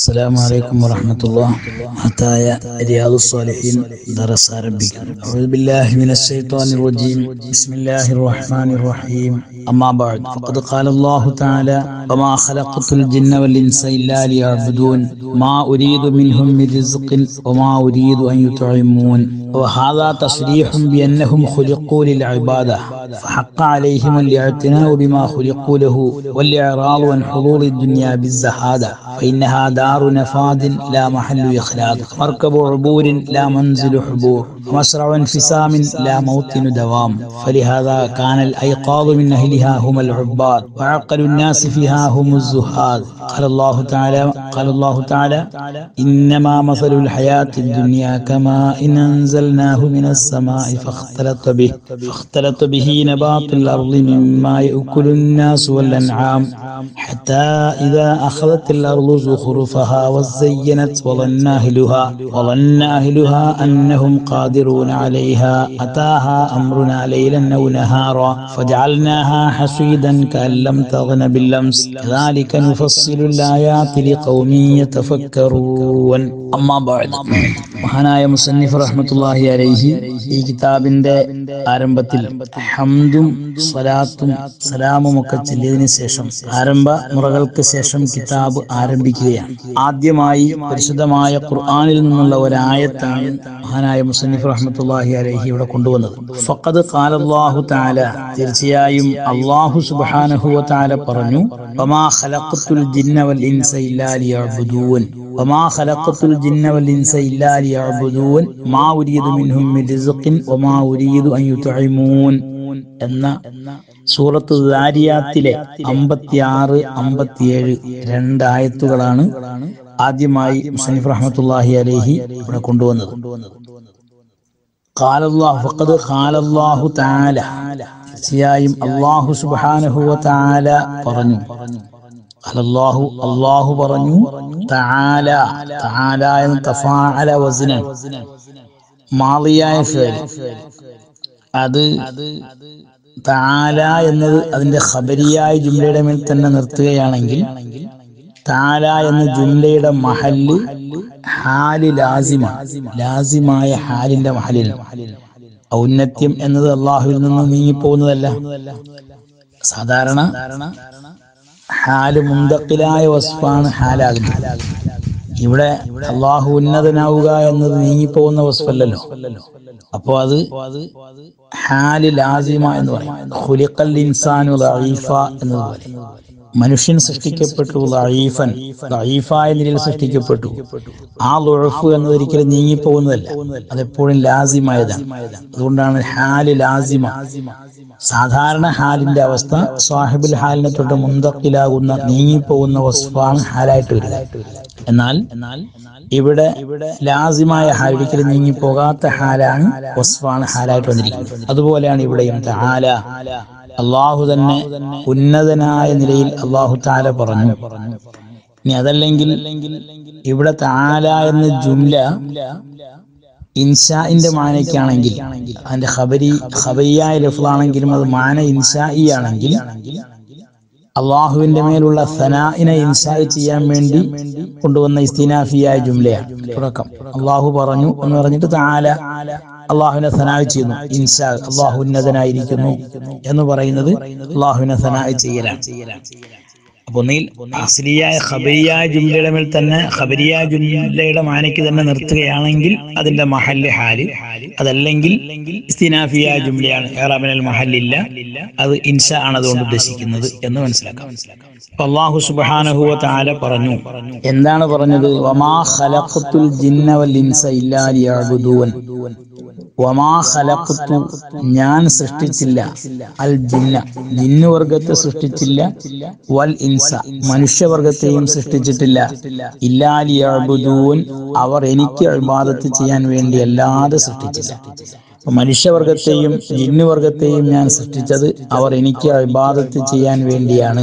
السلام عليكم ورحمة الله حتايا رياض الصالحين درس عربي أعوذ بالله من الشيطان الرجيم بسم الله الرحمن الرحيم أما بعد فقد قال الله تعالى وما خلقت الجن والإنس إلا ليعبدون ما أريد منهم من رزق وما أريد أن يطعمون وهذا تصريح بأنهم خلقوا للعبادة فحق عليهم الاعتناء بما خلقوا له والإعراض عن حضور الدنيا بالزهادة فإنها دار نفاد لا محل إخلاق مركب عبور لا منزل حبور ومشرع انفسام لا موطن دوام فلهذا كان الأيقاظ من أهلها هم العباد وعقل الناس فيها هم الزهاد قال الله تعالى قال الله تعالى إنما مثل الحياة الدنيا كما إن أنزلناه من السماء فاختلط به فاختلط به نبات الأرض مما يأكل الناس والأنعام حتى إذا أخذت الأرض زخرفها وزينت وظن أهلها وظن أهلها أنهم قادرون عليها أتاها أمرنا ليلا أو نهارا فجعلناها حصيدا كأن لم تغن بالأمس كذلك نفصل الآيات لقوم يتفكرون أما بعد മഹാനായ മുസന്നിഫ് റഹ്മത്തുള്ളാഹി അലൈഹി ഈ കിതാബിന്റെ ആരംഭത്തിൽ ഹംദും സ്വലാത്തും സലാമും ഒക്കെ ചൊല്ലിയതിനു ശേഷം ആരംഭ മുറകൾക്ക് ശേഷം കിതാബ് ആരംഭിക്കുകയാണ് ആദ്യമായി പരിശുദ്ധമായ ഖുർആനിൽ നിന്നുള്ള ഒരായത്താണ് മഹാനായ മുസന്നിഫ് റഹ്മത്തുള്ളാഹി അലൈഹി ഇവിടെ കൊണ്ടുവന്നത് ഫഖദ് ഖാലല്ലാഹു തആല തീർച്ചയായും അല്ലാഹു സുബ്ഹാനഹു വ തആല പറഞ്ഞു വമാ ഖലഖത്തുൽ ജിന്ന വൽ ഇൻസ ഇല്ലാ ലിയഅ്ബുദൂൻ وما خلقت الجن والإنس إلا ليعبدون ما أريد منهم من رزق وما أريد أن يطعمون എന്ന സൂറത്ത് ദാരിയാത്തിലെ അമ്പത്തിയാറ് അമ്പത്തിയേഴ് രണ്ടായത്തുകളാണ് ആദ്യമായി മുസനിഫ് റഹ്മത്തുള്ളാഹി അലൈഹി ഇവിടെ കൊണ്ടുവന്നത് ഖാലല്ലാഹു ഫഖദ് ഖാലല്ലാഹു തആല തീർച്ചയായും അല്ലാഹു സുബ്ഹാനഹു വ തആല പറഞ്ഞു അല്ലാഹു അല്ലാഹു പറഞ്ഞു തആല തആല എന്ന് തഫാഅല വസ്നൻ മാളിയായ ഫിഅൽ അത് തആല എന്നത് അതിന്റെ ഖബരിയായ ജുംലയുടെ മേൽ തന്നെ നിർത്തുകയാണെങ്കിൽ താല എന്ന ജുംലയുടെ മഹല് ഹാല് ലാസിമ ലാസിമായ ഹാലിന്റെ മഹലിൽ ഔന്നത്യം എന്നത് അള്ളാഹുവിൽ നിന്ന് നീങ്ങിപ്പോകുന്നതല്ല സാധാരണ ഹാല് മുന്തക്കിലായ വസ്ഫാണ് ഹാലാകുന്നത് ഇവിടെ അള്ളാഹു ഉന്നതനാവുക എന്നത് നീങ്ങിപ്പോകുന്ന വസ്ഫല്ലല്ലോ അപ്പോ അത് ഹാല് ലാസിമ എന്ന് പറയും ഖുലിഖൽ ഇൻസാനു ദഈഫ എന്നതുപോലെ മനുഷ്യൻ സൃഷ്ടിക്കപ്പെട്ടു ലഈഫൻ ലഈഫായ നിലയിൽ സൃഷ്ടിക്കപ്പെട്ടു ആ ലുഴഫ് എന്നത് ഒരിക്കലും നീങ്ങിപ്പോകുന്നതല്ല അതെപ്പോഴും ലാസിമായതാണ് അതുകൊണ്ടാണ് ഹാല് ലാസിമ സാധാരണ ഹാലിന്റെ അവസ്ഥ സാഹിബുൽ ഹാലിനെ തൊട്ട് മുന്തക്കിലാകുന്ന നീങ്ങിപ്പോകുന്ന വസ്ഫാണ് ഹാലായിട്ട് വരിക എന്നാൽ ഇവിടെ ലാസിമായ ഹാൽ ഒരിക്കലും നീങ്ങിപ്പോകാത്ത ഹാലാണ് വസ്ഫാണ് ഹാലായിട്ട് വന്നിരിക്കുന്നത് അതുപോലെയാണ് ഇവിടെയും ഹാല അള്ളാഹു തന്നെ ഉന്നതനായ നിലയിൽ അള്ളാഹു താല പറഞ്ഞു ഇനി അതല്ലെങ്കിൽ ഇവിടെ താല എന്ന ജുംല ഇൻഷാഇന്റെ മാനയ്ക്കാണെങ്കിൽ അതിന്റെ ഖബരി ഖബരിയായ ലഫ്ലാണെങ്കിലും അത് മാന ഇൻഷായി ആണെങ്കിൽ അള്ളാഹുവിന്റെ മേലുള്ള സനാഇനെ ഇൻഷാ ചെയ്യാൻ വേണ്ടി കൊണ്ടുവന്ന ഇസ്തിനാഫിയായ ജുംലയാണ് തുടക്കം അള്ളാഹു പറഞ്ഞു എന്ന് പറഞ്ഞിട്ട് താല അള്ളാഹുവിനെ സനായി ചെയ്യുന്നു ഇൻഷാ അള്ളാഹു ഉന്നതനായിരിക്കുന്നു എന്ന് പറയുന്നത് അള്ളാഹുവിനെ സനായി ചെയ്യലാണ് അപ്പൊ ഒന്നിൽ അസ്ലിയായ ഖബരിയായ ജുംലയുടെ മേൽ തന്നെ ഖബരിയായ ജുംലയുടെ മാനയ്ക്ക് തന്നെ നിർത്തുകയാണെങ്കിൽ അതിന്റെ മഹല്ല് ഹാല് അതല്ലെങ്കിൽ ഇസ്തിനാഫിയായ ജുംലയാണ് ഏറാബിനൽ മഹല്ലില്ല അത് ഇൻഷ ആണ് അതുകൊണ്ട് ഉദ്ദേശിക്കുന്നത് എന്ന് മനസ്സിലാക്കാം അള്ളാഹു സുബ്ഹാനഹു തആല പറഞ്ഞു എന്താണ് പറഞ്ഞത് വമാ ഖലഖത്തുൽ ജിന്ന വൽ ഇൻസ ഇല്ലാ ലിയഅ്ബുദൂൻ വമാ ഖലഖത്തു ഞാൻ സൃഷ്ടിച്ചില്ല അൽ ജിന്ന ജിന്നു വർഗത്തെ സൃഷ്ടിച്ചില്ല വൽ ഇൻസ മനുഷ്യവർഗത്തെയും സൃഷ്ടിച്ചിട്ടില്ല ഇല്ലാലിയബുദൂൻ അവർ എനിക്ക് ഇബാദത്ത് ചെയ്യാൻ വേണ്ടി അല്ലാതെ സൃഷ്ടിച്ചില്ല മനുഷ്യവർഗത്തെയും ജിന്നുവർഗത്തെയും ഞാൻ സൃഷ്ടിച്ചത് അവർ എനിക്ക് ഇബാദത്ത് ചെയ്യാൻ വേണ്ടിയാണ്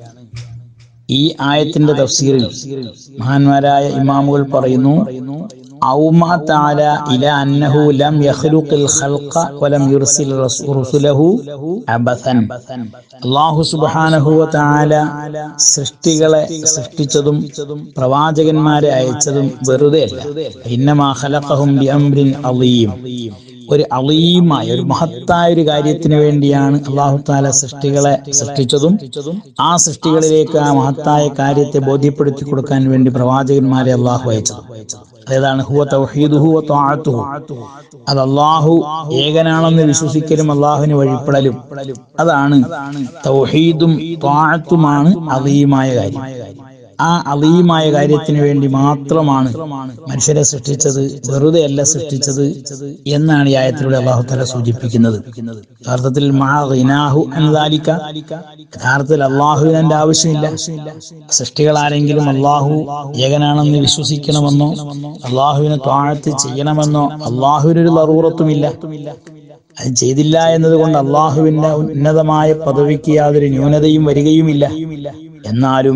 ഈ ആയത്തിന്റെ തഫ്സീറിൽ മഹാന്മാരായ ഇമാമുകൾ പറയുന്നു أومى تعالى إلى أنه لم يخلق الخلق ولم يرسل رس- رسله عبثا അള്ളാഹു സുബ്ഹാനഹു വതആല സൃഷ്ടികളെ സൃഷ്ടിച്ചതും പ്രവാചകന്മാരെ അയച്ചതും വെറുതെ അല്ല ഇന്നമാ ഖലഖഹും ബിഅംരിൻ അളീം ഒരു അളീമായ ഒരു മഹത്തായ ഒരു കാര്യത്തിന് വേണ്ടിയാണ് അള്ളാഹു താല സൃഷ്ടികളെ സൃഷ്ടിച്ചതും ആ സൃഷ്ടികളിലേക്ക് ആ മഹത്തായ കാര്യത്തെ ബോധ്യപ്പെടുത്തി കൊടുക്കാൻ വേണ്ടി പ്രവാചകന്മാരെ അള്ളാഹു അയച്ചത് അതേതാണ് ഹുവ തൗഹീദുഹു വ ത്വാഅത്തുഹു അത് അള്ളാഹു ഏകനാണെന്ന് വിശ്വസിക്കലും അള്ളാഹുവിന് വഴിപ്പെടലും അതാണ് തൗഹീദും ത്വാഅത്തുമാണ് അളീമായ കാര്യം ആ അളീമായ കാര്യത്തിന് വേണ്ടി മാത്രമാണ് മനുഷ്യരെ സൃഷ്ടിച്ചത് വെറുതെ അല്ല സൃഷ്ടിച്ചത് എന്നാണ് ഈ ആയത്തിലൂടെ അള്ളാഹു തല സൂചിപ്പിക്കുന്നത് യഥാർത്ഥത്തിൽ മാ ഗിനാഹു അൻ ദാലിക യഥാർത്ഥത്തിൽ അള്ളാഹുവിന് അതിന്റെ ആവശ്യമില്ല സൃഷ്ടികൾ ആരെങ്കിലും അള്ളാഹു ഏകനാണെന്ന് വിശ്വസിക്കണമെന്നോ അള്ളാഹുവിനെ ത്വാഴത്ത് ചെയ്യണമെന്നോ അള്ളാഹുവിനൊരു ലറൂറത്തുമില്ല അത് ചെയ്തില്ല എന്നതുകൊണ്ട് അള്ളാഹുവിന്റെ ഉന്നതമായ പദവിക്ക് യാതൊരു ന്യൂനതയും വരികയുമില്ല എന്നാലും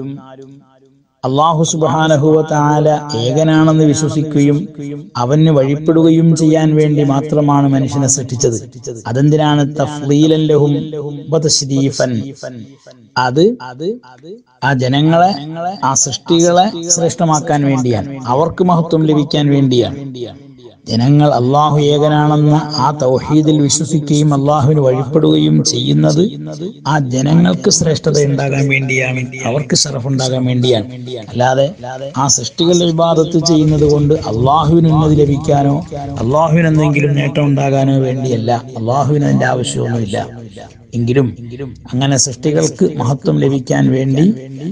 അള്ളാഹു സുബാനഹുവല ഏകനാണെന്ന് വിശ്വസിക്കുകയും അവന് വഴിപ്പെടുകയും ചെയ്യാൻ വേണ്ടി മാത്രമാണ് മനുഷ്യനെ സൃഷ്ടിച്ചത് അതെന്തിനാണ് തഫ്ലീലൻ ലഹും വതശ്രീഫൻ. അത് ആ ജനങ്ങളെ ആ സൃഷ്ടികളെ ശ്രേഷ്ഠമാക്കാൻ വേണ്ടിയാണ് അവർക്ക് മഹത്വം ലഭിക്കാൻ വേണ്ടിയാണ് ജനങ്ങൾ അള്ളാഹു ഏകനാണെന്ന ആ തൗഹീദിൽ വിശ്വസിക്കുകയും അള്ളാഹുവിന് വഴിപ്പെടുകയും ചെയ്യുന്നത് ആ ജനങ്ങൾക്ക് ശ്രേഷ്ഠത ഉണ്ടാകാൻ വേണ്ടിയാണ് അവർക്ക് ഷറഫ് ഉണ്ടാകാൻ വേണ്ടിയാണ് അല്ലാതെ ആ സൃഷ്ടികളുടെ വിവാദത്ത് ചെയ്യുന്നത് കൊണ്ട് അള്ളാഹുവിന് ഉന്നതി ലഭിക്കാനോ അള്ളാഹുവിന് എന്തെങ്കിലും നേട്ടം ഉണ്ടാകാനോ വേണ്ടിയല്ല അള്ളാഹുവിന് അതിന്റെ ആവശ്യമൊന്നുമില്ല എങ്കിലും അങ്ങനെ സൃഷ്ടികൾക്ക് മഹത്വം ലഭിക്കാൻ വേണ്ടി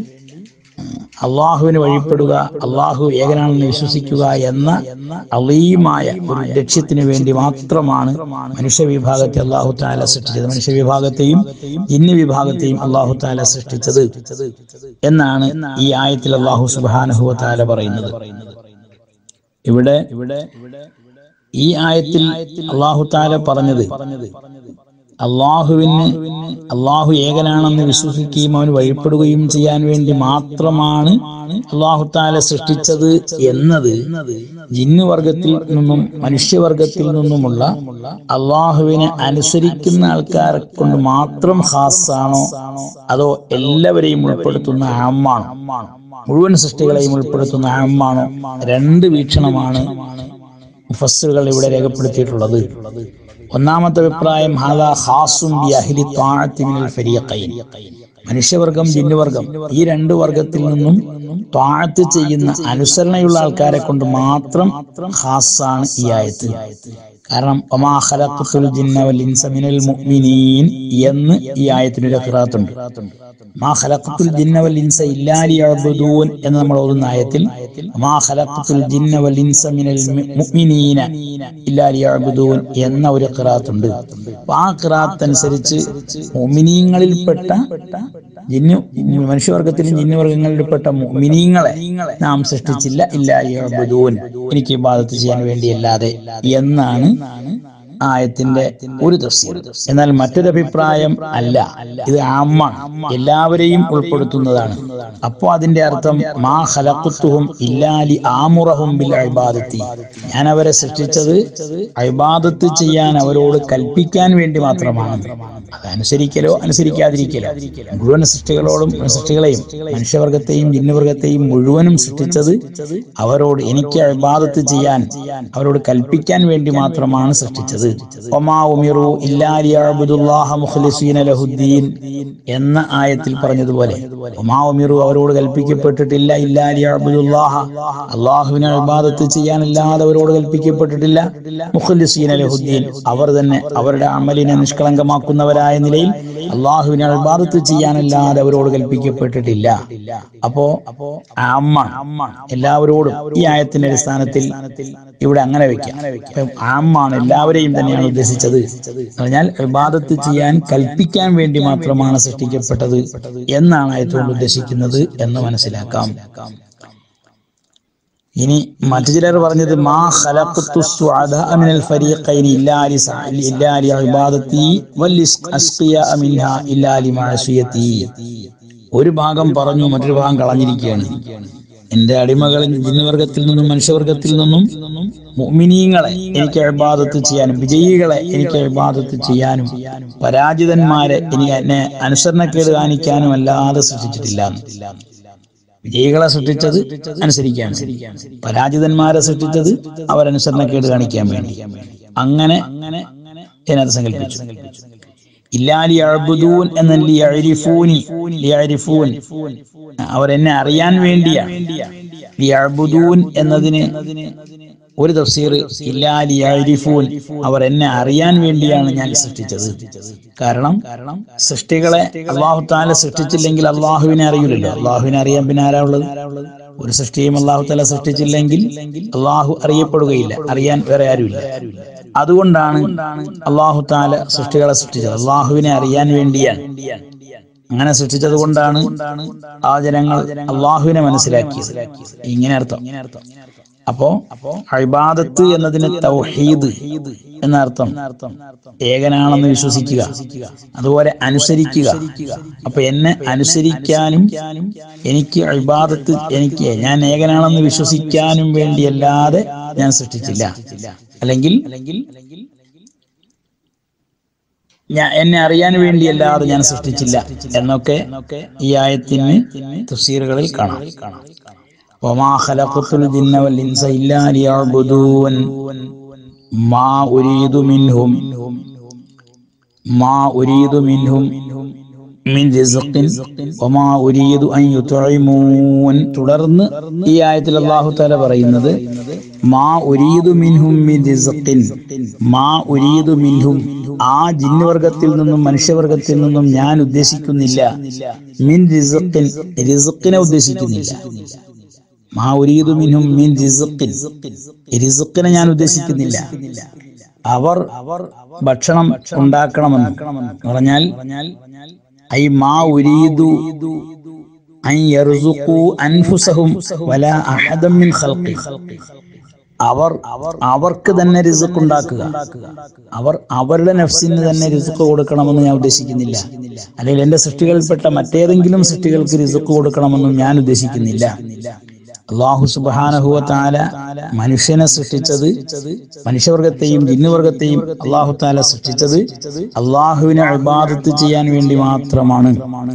അള്ളാഹുവിന് വഴിപ്പെടുക അള്ളാഹു ഏകനാണെന്ന് വിശ്വസിക്കുക എന്ന അളീമായ ഒരു ലക്ഷ്യത്തിന് വേണ്ടി മാത്രമാണ് മനുഷ്യ വിഭാഗത്തെ അള്ളാഹു താല സൃഷ്ടിച്ചത് മനുഷ്യ വിഭാഗത്തെയും ജിന്ന് വിഭാഗത്തെയും അള്ളാഹു താല സൃഷ്ടിച്ചത് എന്നാണ് ഈ ആയത്തിൽ അള്ളാഹു സുബാനഹുവ താല പറയുന്നത് ഇവിടെ ഇവിടെ ഈ ആയത്തിൽ അള്ളാഹു താല പറഞ്ഞത് അള്ളാഹുവിന് അള്ളാഹു ഏകനാണെന്ന് വിശ്വസിക്കുകയും അവന് വഴിപ്പെടുകയും ചെയ്യാൻ വേണ്ടി മാത്രമാണ് അള്ളാഹു താല സൃഷ്ടിച്ചത് എന്നത് ജിന്നുവർഗത്തിൽ നിന്നും മനുഷ്യവർഗത്തിൽ നിന്നുമുള്ള അള്ളാഹുവിനെ അനുസരിക്കുന്ന ആൾക്കാരെ കൊണ്ട് മാത്രം ഹാസാണോ അതോ എല്ലാവരെയും ഉൾപ്പെടുത്തുന്ന ആമാണോ മുഴുവൻ സൃഷ്ടികളെയും ഉൾപ്പെടുത്തുന്ന ആമാണോ രണ്ട് വീക്ഷണമാണ് മുഫസ്സറുകൾ ഇവിടെ രേഖപ്പെടുത്തിയിട്ടുള്ളത് ഒന്നാമത്തെ അഭിപ്രായം ഹാദാ ഖാസും ബി അഹ്ലി ത്വാഅത്തി മിനൽ ഫരീഖൈൻ മനുഷ്യവർഗം ജിന്നുവർഗം ഈ രണ്ട് വർഗത്തിൽ നിന്നും ത്വാഅത്ത് ചെയ്യുന്ന അനുസരണയുള്ള ആൾക്കാരെ കൊണ്ട് മാത്രം ഖാസാണ് ഈ ആയത്ത് കാരണം ഒമാ ഖലഖത്തുൽ ജിന്ന വൽ ഇൻസ മിനൽ മുഅ്മിനീൻ എന്ന് ഈ ആയത്തിന് ഒരു ഖിറാത്തുണ്ട് മാ ഖലഖത്തുൽ ജിന്ന വൽ ഇൻസ ഇല്ലാ ലിയഅ്ബുദൂൻ എന്ന് നമ്മൾ ഓതുന്ന ആയത്തിൽ മാ ഖലഖത്തുൽ ജിന്ന വൽ ഇൻസ മിനൽ മുഅ്മിനീന ഇല്ലാ ലിയഅ്ബുദൂൻ എന്ന ഒരു ഖിറാത്തുണ്ട് അപ്പൊ ആ ഖിറാത്ത് അനുസരിച്ച് മുഅ്മിനീങ്ങളിൽപ്പെട്ട ജിന്നു മനുഷ്യവർഗത്തിലും ജിന്നുവർഗങ്ങളിൽപ്പെട്ട മുഅ്മിനീങ്ങളെ നാം സൃഷ്ടിച്ചില്ല ഇല്ലാ ലിയഅ്ബുദൂൻ എനിക്ക് ഇബാദത്ത് ചെയ്യാൻ വേണ്ടിയല്ലാതെ എന്നാണ് ആയത്തിന്റെ ഒരു തഫ്സീർ എന്നാൽ മറ്റൊരു അഭിപ്രായം അല്ല ഇത് ആമാണ് എല്ലാവരെയും ഉൾപ്പെടുത്തുന്നതാണ് അപ്പോ അതിന്റെ അർത്ഥം മാ ഖലഖത്തുഹും ഇല്ലാലി ആമുറഹും ബിൽ ഇബാദത്തി ഞാൻ അവരെ സൃഷ്ടിച്ചത് ഇബാദത്ത് ചെയ്യാൻ അവരോട് കൽപ്പിക്കാൻ വേണ്ടി മാത്രമാണ് അതനുസരിക്കലോ അനുസരിക്കാതിരിക്കലോ മുഴുവൻ സൃഷ്ടികളോടും സൃഷ്ടികളെയും മനുഷ്യവർഗത്തെയും ജിന്നുവർഗത്തെയും മുഴുവനും സൃഷ്ടിച്ചത് അവരോട് എനിക്ക് ഇബാദത്ത് ചെയ്യാൻ അവരോട് കൽപ്പിക്കാൻ വേണ്ടി മാത്രമാണ് സൃഷ്ടിച്ചത് ഒമാ ഉമിറു ഇല്ലാ ലിയഅ്ബുദുല്ലാഹ മുഖ്ലിസീന ലഹുദ്ദീൻ എന്ന ആയത്തിൽ പറഞ്ഞതുപോലെ ഒമാ ഉമിറു അവരോട് കൽപ്പിക്കപ്പെട്ടിട്ടില്ല ഇല്ലാ ലിയഅ്ബുദുല്ലാഹ അള്ളാഹുവിനെ ഇബാദത്ത് ചെയ്യാനല്ലാതെ അവരോട് കൽപ്പിക്കപ്പെട്ടിട്ടില്ല മുഖ്ലിസീന ലഹുദ്ദീൻ അവർ തന്നെ അവരുടെ അമലിനെ നിഷ്കളങ്കമാക്കുന്നവരായ നിലയിൽ അള്ളാഹുവിനെ ഇബാദത്ത് ചെയ്യാനല്ലാതെ അവരോട് കൽപ്പിക്കപ്പെട്ടിട്ടില്ല അപ്പോ അമ്മ എല്ലാവരോടും ഈ ആയത്തിന്റെ അടിസ്ഥാനത്തിൽ ഇവിടെ അങ്ങനെ വെക്കാം ഇപ്പം ആമാണ് എല്ലാവരെയും തന്നെയാണ് ഉദ്ദേശിച്ചത് എന്ന് പറഞ്ഞാൽ ഇബാദത്ത് ചെയ്യാൻ കൽപ്പിക്കാൻ വേണ്ടി മാത്രമാണ് സൃഷ്ടിക്കപ്പെട്ടത് എന്നാണ് ആയത്തുകൊണ്ട് ഉദ്ദേശിക്കുന്നത് എന്ന് മനസ്സിലാക്കാം ഇനി മറ്റു ചിലർ പറഞ്ഞത് മാ ഖലഖ്തു സുഅദാഅ മിനൽ ഫരീഖൈനി ഇല്ലാ ലി സ- ഇല്ലാ ലി ഇബാദത്തി വൽ അസ്ഖിയാ മിൻഹാ ഇല്ലാ ലി മഅസിയത്തി ഒരു ഭാഗം പറഞ്ഞു മറ്റൊരു ഭാഗം കളഞ്ഞിരിക്കുകയാണ് എന്റെ അടിമകളിൽ ജിന്നുവർഗത്തിൽ നിന്നും മനുഷ്യവർഗത്തിൽ നിന്നും മുഅ്മിനീങ്ങളെ എനിക്ക് ഇബാദത്ത് ചെയ്യാനും വിജയികളെ എനിക്ക് ഇബാദത്ത് ചെയ്യാനും പരാജിതന്മാരെ ഇനി എന്നെ അനുസരണക്കേട് കാണിക്കാനും അല്ലാതെ സൃഷ്ടിച്ചിട്ടില്ല വിജയികളെ സൃഷ്ടിച്ചത് അനുസരിക്കാൻ പരാജിതന്മാരെ സൃഷ്ടിച്ചത് അവരനുസരണക്കേട് കാണിക്കാൻ വേണ്ടി അങ്ങനെ ഇതിനകത്ത് സങ്കല്പിച്ചു ഇല്ലാലി അഴുബുദൂൻ എന്ന ലിയഅരിഫൂനി ലിയഅരിഫൂൻ അവർ എന്നെ അറിയാൻ വേണ്ടിയാണ് ലിയഅബുദൂൻ എന്നതിന് ഒരു തഫ്സീർ ഇല്ലാലി അരിഫൂൻ അവർ എന്നെ അറിയാൻ വേണ്ടിയാണ് ഞാൻ സൃഷ്ടിച്ചത് കാരണം സൃഷ്ടികളെ അള്ളാഹു താല സൃഷ്ടിച്ചില്ലെങ്കിൽ അള്ളാഹുവിനെ അറിയില്ലല്ലോ അള്ളാഹുവിനെ അറിയാൻ പിന്നെ ആരാ ഉള്ളത് ഒരു സൃഷ്ടിയും അള്ളാഹു താല സൃഷ്ടിച്ചില്ലെങ്കിൽ അള്ളാഹു അറിയപ്പെടുകയില്ല അറിയാൻ വേറെ ആരുമില്ല അതുകൊണ്ടാണ് അള്ളാഹു താല സൃഷ്ടികളെ സൃഷ്ടിച്ചത് അള്ളാഹുവിനെ അറിയാൻ വേണ്ടിയാണ് അങ്ങനെ സൃഷ്ടിച്ചത് കൊണ്ടാണ് ആ ജനങ്ങൾ അള്ളാഹുവിനെ മനസ്സിലാക്കിയത് ഇങ്ങനെ അർത്ഥം അപ്പോ അഴിബാദത്ത് എന്നതിന് തൗഹീദ് എന്ന അർത്ഥം ഏകനാണെന്ന് വിശ്വസിക്കുക അതുപോലെ അനുസരിക്കുക അപ്പൊ എന്നെ അനുസരിക്കാനും എനിക്ക് അഴിബാദത്ത് എനിക്ക് ഞാൻ ഏകനാണെന്ന് വിശ്വസിക്കാനും വേണ്ടിയല്ലാതെ ഞാൻ സൃഷ്ടിച്ചില്ല അല്ലെങ്കിൽ ഞാൻ എന്നെ അറിയാൻ വേണ്ടിയല്ലാതെ ഞാൻ സൃഷ്ടിച്ചില്ല എന്നൊക്കെ ഈ ആയത്തിന് തഫ്സീറുകളിൽ കാണാം وما خلقت الجن والإنس إلا ليعبدون ما أريد منهم ما أريد منهم من رزق وما أريد أن يطعمون തുടർന്ന് ഈ ആയത്തിൽ അല്ലാഹു തആല പറയുന്നത് മാ ഉരീദു മിൻഹും മിൻ റിസ്ഖിൻ മാ ഉരീദു മിൻഹും ആ ജിന്നുവർഗത്തിൽ നിന്നും മനുഷ്യവർഗത്തിൽ നിന്നും ഞാൻ ഉദ്ദേശിക്കുന്നില്ല മിൻ റിസ്ഖിൻ റിസ്ഖിനെ ഉദ്ദേശിക്കുന്നില്ല മാ ഉരീദു മിൻഹും മിൻ റിസ്ഖിൻ റിസ്ഖിനെ ഞാൻ ഉദ്ദേശിക്കുന്നില്ല അവർ ഭക്ഷണം ഉണ്ടാക്കണമെന്ന് പറഞ്ഞാൽ ഐ മാ ഉരീദു അൻ യർസുഖു അൻഫുസഹും വലാ അഹദം മിൻ ഖൽഖി അവർ അവർക്ക് തന്നെ റിസുക്ക് ഉണ്ടാക്കുക അവർ അവരുടെ നഫ്സിന് തന്നെ റിസുക്ക് കൊടുക്കണമെന്ന് ഞാൻ ഉദ്ദേശിക്കുന്നില്ല അല്ലെങ്കിൽ എന്റെ സൃഷ്ടികളിൽപ്പെട്ട മറ്റേതെങ്കിലും സൃഷ്ടികൾക്ക് റിസുക്ക് കൊടുക്കണമെന്നും ഞാൻ ഉദ്ദേശിക്കുന്നില്ല അള്ളാഹു സുബാനഹുവ താല മനുഷ്യനെ സൃഷ്ടിച്ചത് മനുഷ്യവർഗത്തെയും ജിന്നുവർഗത്തെയും അള്ളാഹു താല സൃഷ്ടിച്ചത് അള്ളാഹുവിനെ അഭിബാദത്ത് ചെയ്യാൻ വേണ്ടി മാത്രമാണ്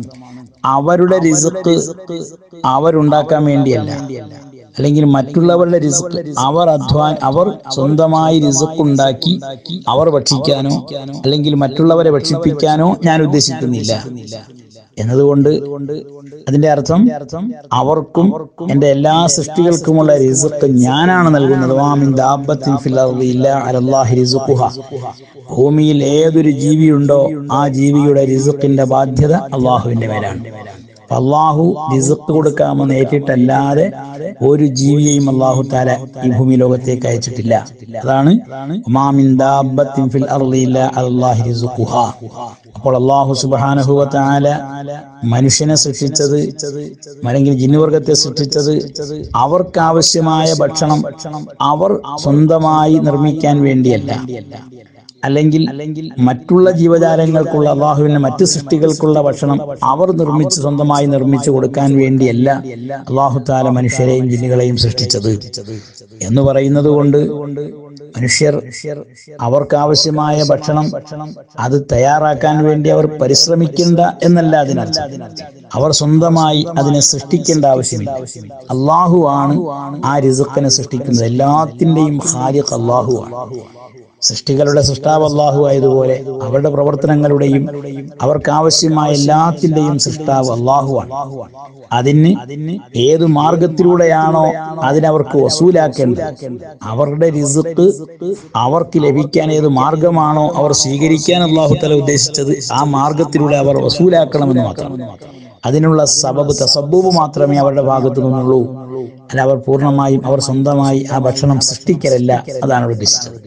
അവരുടെ റിസുക്ക് അവരുണ്ടാക്കാൻ വേണ്ടിയല്ല അല്ലെങ്കിൽ മറ്റുള്ളവരുടെ റിസ്ക് അവർ അധ്വാൻ അവർ സ്വന്തമായി റിസ്ക് ഉണ്ടാക്കി അവർ ഭക്ഷിക്കാനോ അല്ലെങ്കിൽ മറ്റുള്ളവരെ ഭക്ഷിപ്പിക്കാനോ ഞാൻ ഉദ്ദേശിക്കുന്നില്ല എന്നതുകൊണ്ട് അതിന്റെ അർത്ഥം അവർക്കും എന്റെ എല്ലാ സൃഷ്ടികൾക്കുമുള്ള റിസുക്ക് ഞാനാണ് നൽകുന്നത് വാമിൻ ദാബത്തിൻ ഫിൽ അർദി ഇല്ലാ അലല്ലാഹി റിസുഖുഹ ഭൂമിയിൽ ഏതൊരു ജീവിയുണ്ടോ ആ ജീവിയുടെ റിസുക്കിന്റെ ബാധ്യത അള്ളാഹുവിന്റെ മേലാണ് അപ്പൊ അള്ളാഹു റിസുക്ക് കൊടുക്കാമെന്ന് ഏറ്റിട്ടല്ലാതെ ഒരു ജീവിയെയും അള്ളാഹു താല ഈ ഭൂമി ലോകത്തേക്ക് അയച്ചിട്ടില്ല അതാണ് ഉമാമിൻ ദാബത്തിൻ ഫിൽ അർദി ഇല്ലാ അലല്ലാഹി റിസുഖുഹ അപ്പോൾ അള്ളാഹു സുബ്ഹാനഹു വ തആല മനുഷ്യനെ സൃഷ്ടിച്ചത് അല്ലെങ്കിൽ ജിന്നുവർഗത്തെ സൃഷ്ടിച്ചത് അവർക്ക് ആവശ്യമായ ഭക്ഷണം അവർ സ്വന്തമായി നിർമ്മിക്കാൻ വേണ്ടിയല്ല അല്ലെങ്കിൽ മറ്റുള്ള ജീവജാലങ്ങൾക്കുള്ള അള്ളാഹുവിന്റെ മറ്റു സൃഷ്ടികൾക്കുള്ള ഭക്ഷണം അവർ നിർമ്മിച്ച് സ്വന്തമായി നിർമ്മിച്ചു കൊടുക്കാൻ വേണ്ടിയല്ല അള്ളാഹു താല മനുഷ്യരെയും ജിന്നുകളെയും സൃഷ്ടിച്ചത് എന്ന് പറയുന്നത് കൊണ്ട് മനുഷ്യർ അവർക്ക് ആവശ്യമായ ഭക്ഷണം അത് തയ്യാറാക്കാൻ വേണ്ടി അവർ പരിശ്രമിക്കേണ്ട എന്നല്ല അതിനർത്ഥം അവർ സ്വന്തമായി അതിനെ സൃഷ്ടിക്കേണ്ട ആവശ്യമില്ല അള്ളാഹു ആണ് ആ റിസുക്കിനെ സൃഷ്ടിക്കുന്നത് എല്ലാത്തിന്റെയും ഹാരിഖ് അള്ളാഹു ആണ് സൃഷ്ടികളുടെ സൃഷ്ടാവ് അള്ളാഹു ആയതുപോലെ അവരുടെ പ്രവർത്തനങ്ങളുടെയും അവർക്ക് ആവശ്യമായ എല്ലാത്തിന്റെയും സൃഷ്ടാവ് അള്ളാഹുവാണ് അതിന് ഏത് മാർഗത്തിലൂടെയാണോ അതിനവർക്ക് വസൂലാക്കേണ്ടത് അവരുടെ റിസുക്ക് അവർക്ക് ലഭിക്കാൻ ഏത് മാർഗമാണോ അവർ സ്വീകരിക്കാൻ അള്ളാഹു തല ഉദ്ദേശിച്ചത് ആ മാർഗത്തിലൂടെ അവർ വസൂലാക്കണമെന്ന് മാത്രം അതിനുള്ള സബബ് തസബൂബ് മാത്രമേ അവരുടെ ഭാഗത്തു നിന്നുള്ളൂ അല്ല അവർ പൂർണ്ണമായും അവർ സ്വന്തമായി ആ ഭക്ഷണം സൃഷ്ടിക്കലല്ല അതാണ് അവിടെ ഉദ്ദേശിച്ചത്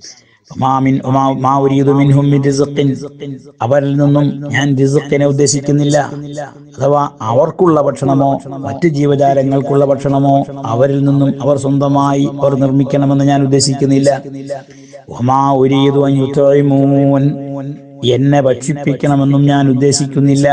മാമിൻ മാ ഉരീദു മിൻഹും മിൻ റിസ്ഖിൻ അവരിൽ നിന്നും ഞാൻ റിസ്ഖിനെ ഉദ്ദേശിക്കുന്നില്ല അഥവാ അവർക്കുള്ള ഭക്ഷണമോ മറ്റു ജീവജാലങ്ങൾക്കുള്ള ഭക്ഷണമോ അവരിൽ നിന്നും അവർ സ്വന്തമായി അവർ നിർമ്മിക്കണമെന്ന് ഞാൻ ഉദ്ദേശിക്കുന്നില്ല വമാ ഉരീദു അൻ യുത്ഇമൂൻ എന്നെ ഭക്ഷിപ്പിക്കണമെന്നും ഞാൻ ഉദ്ദേശിക്കുന്നില്ല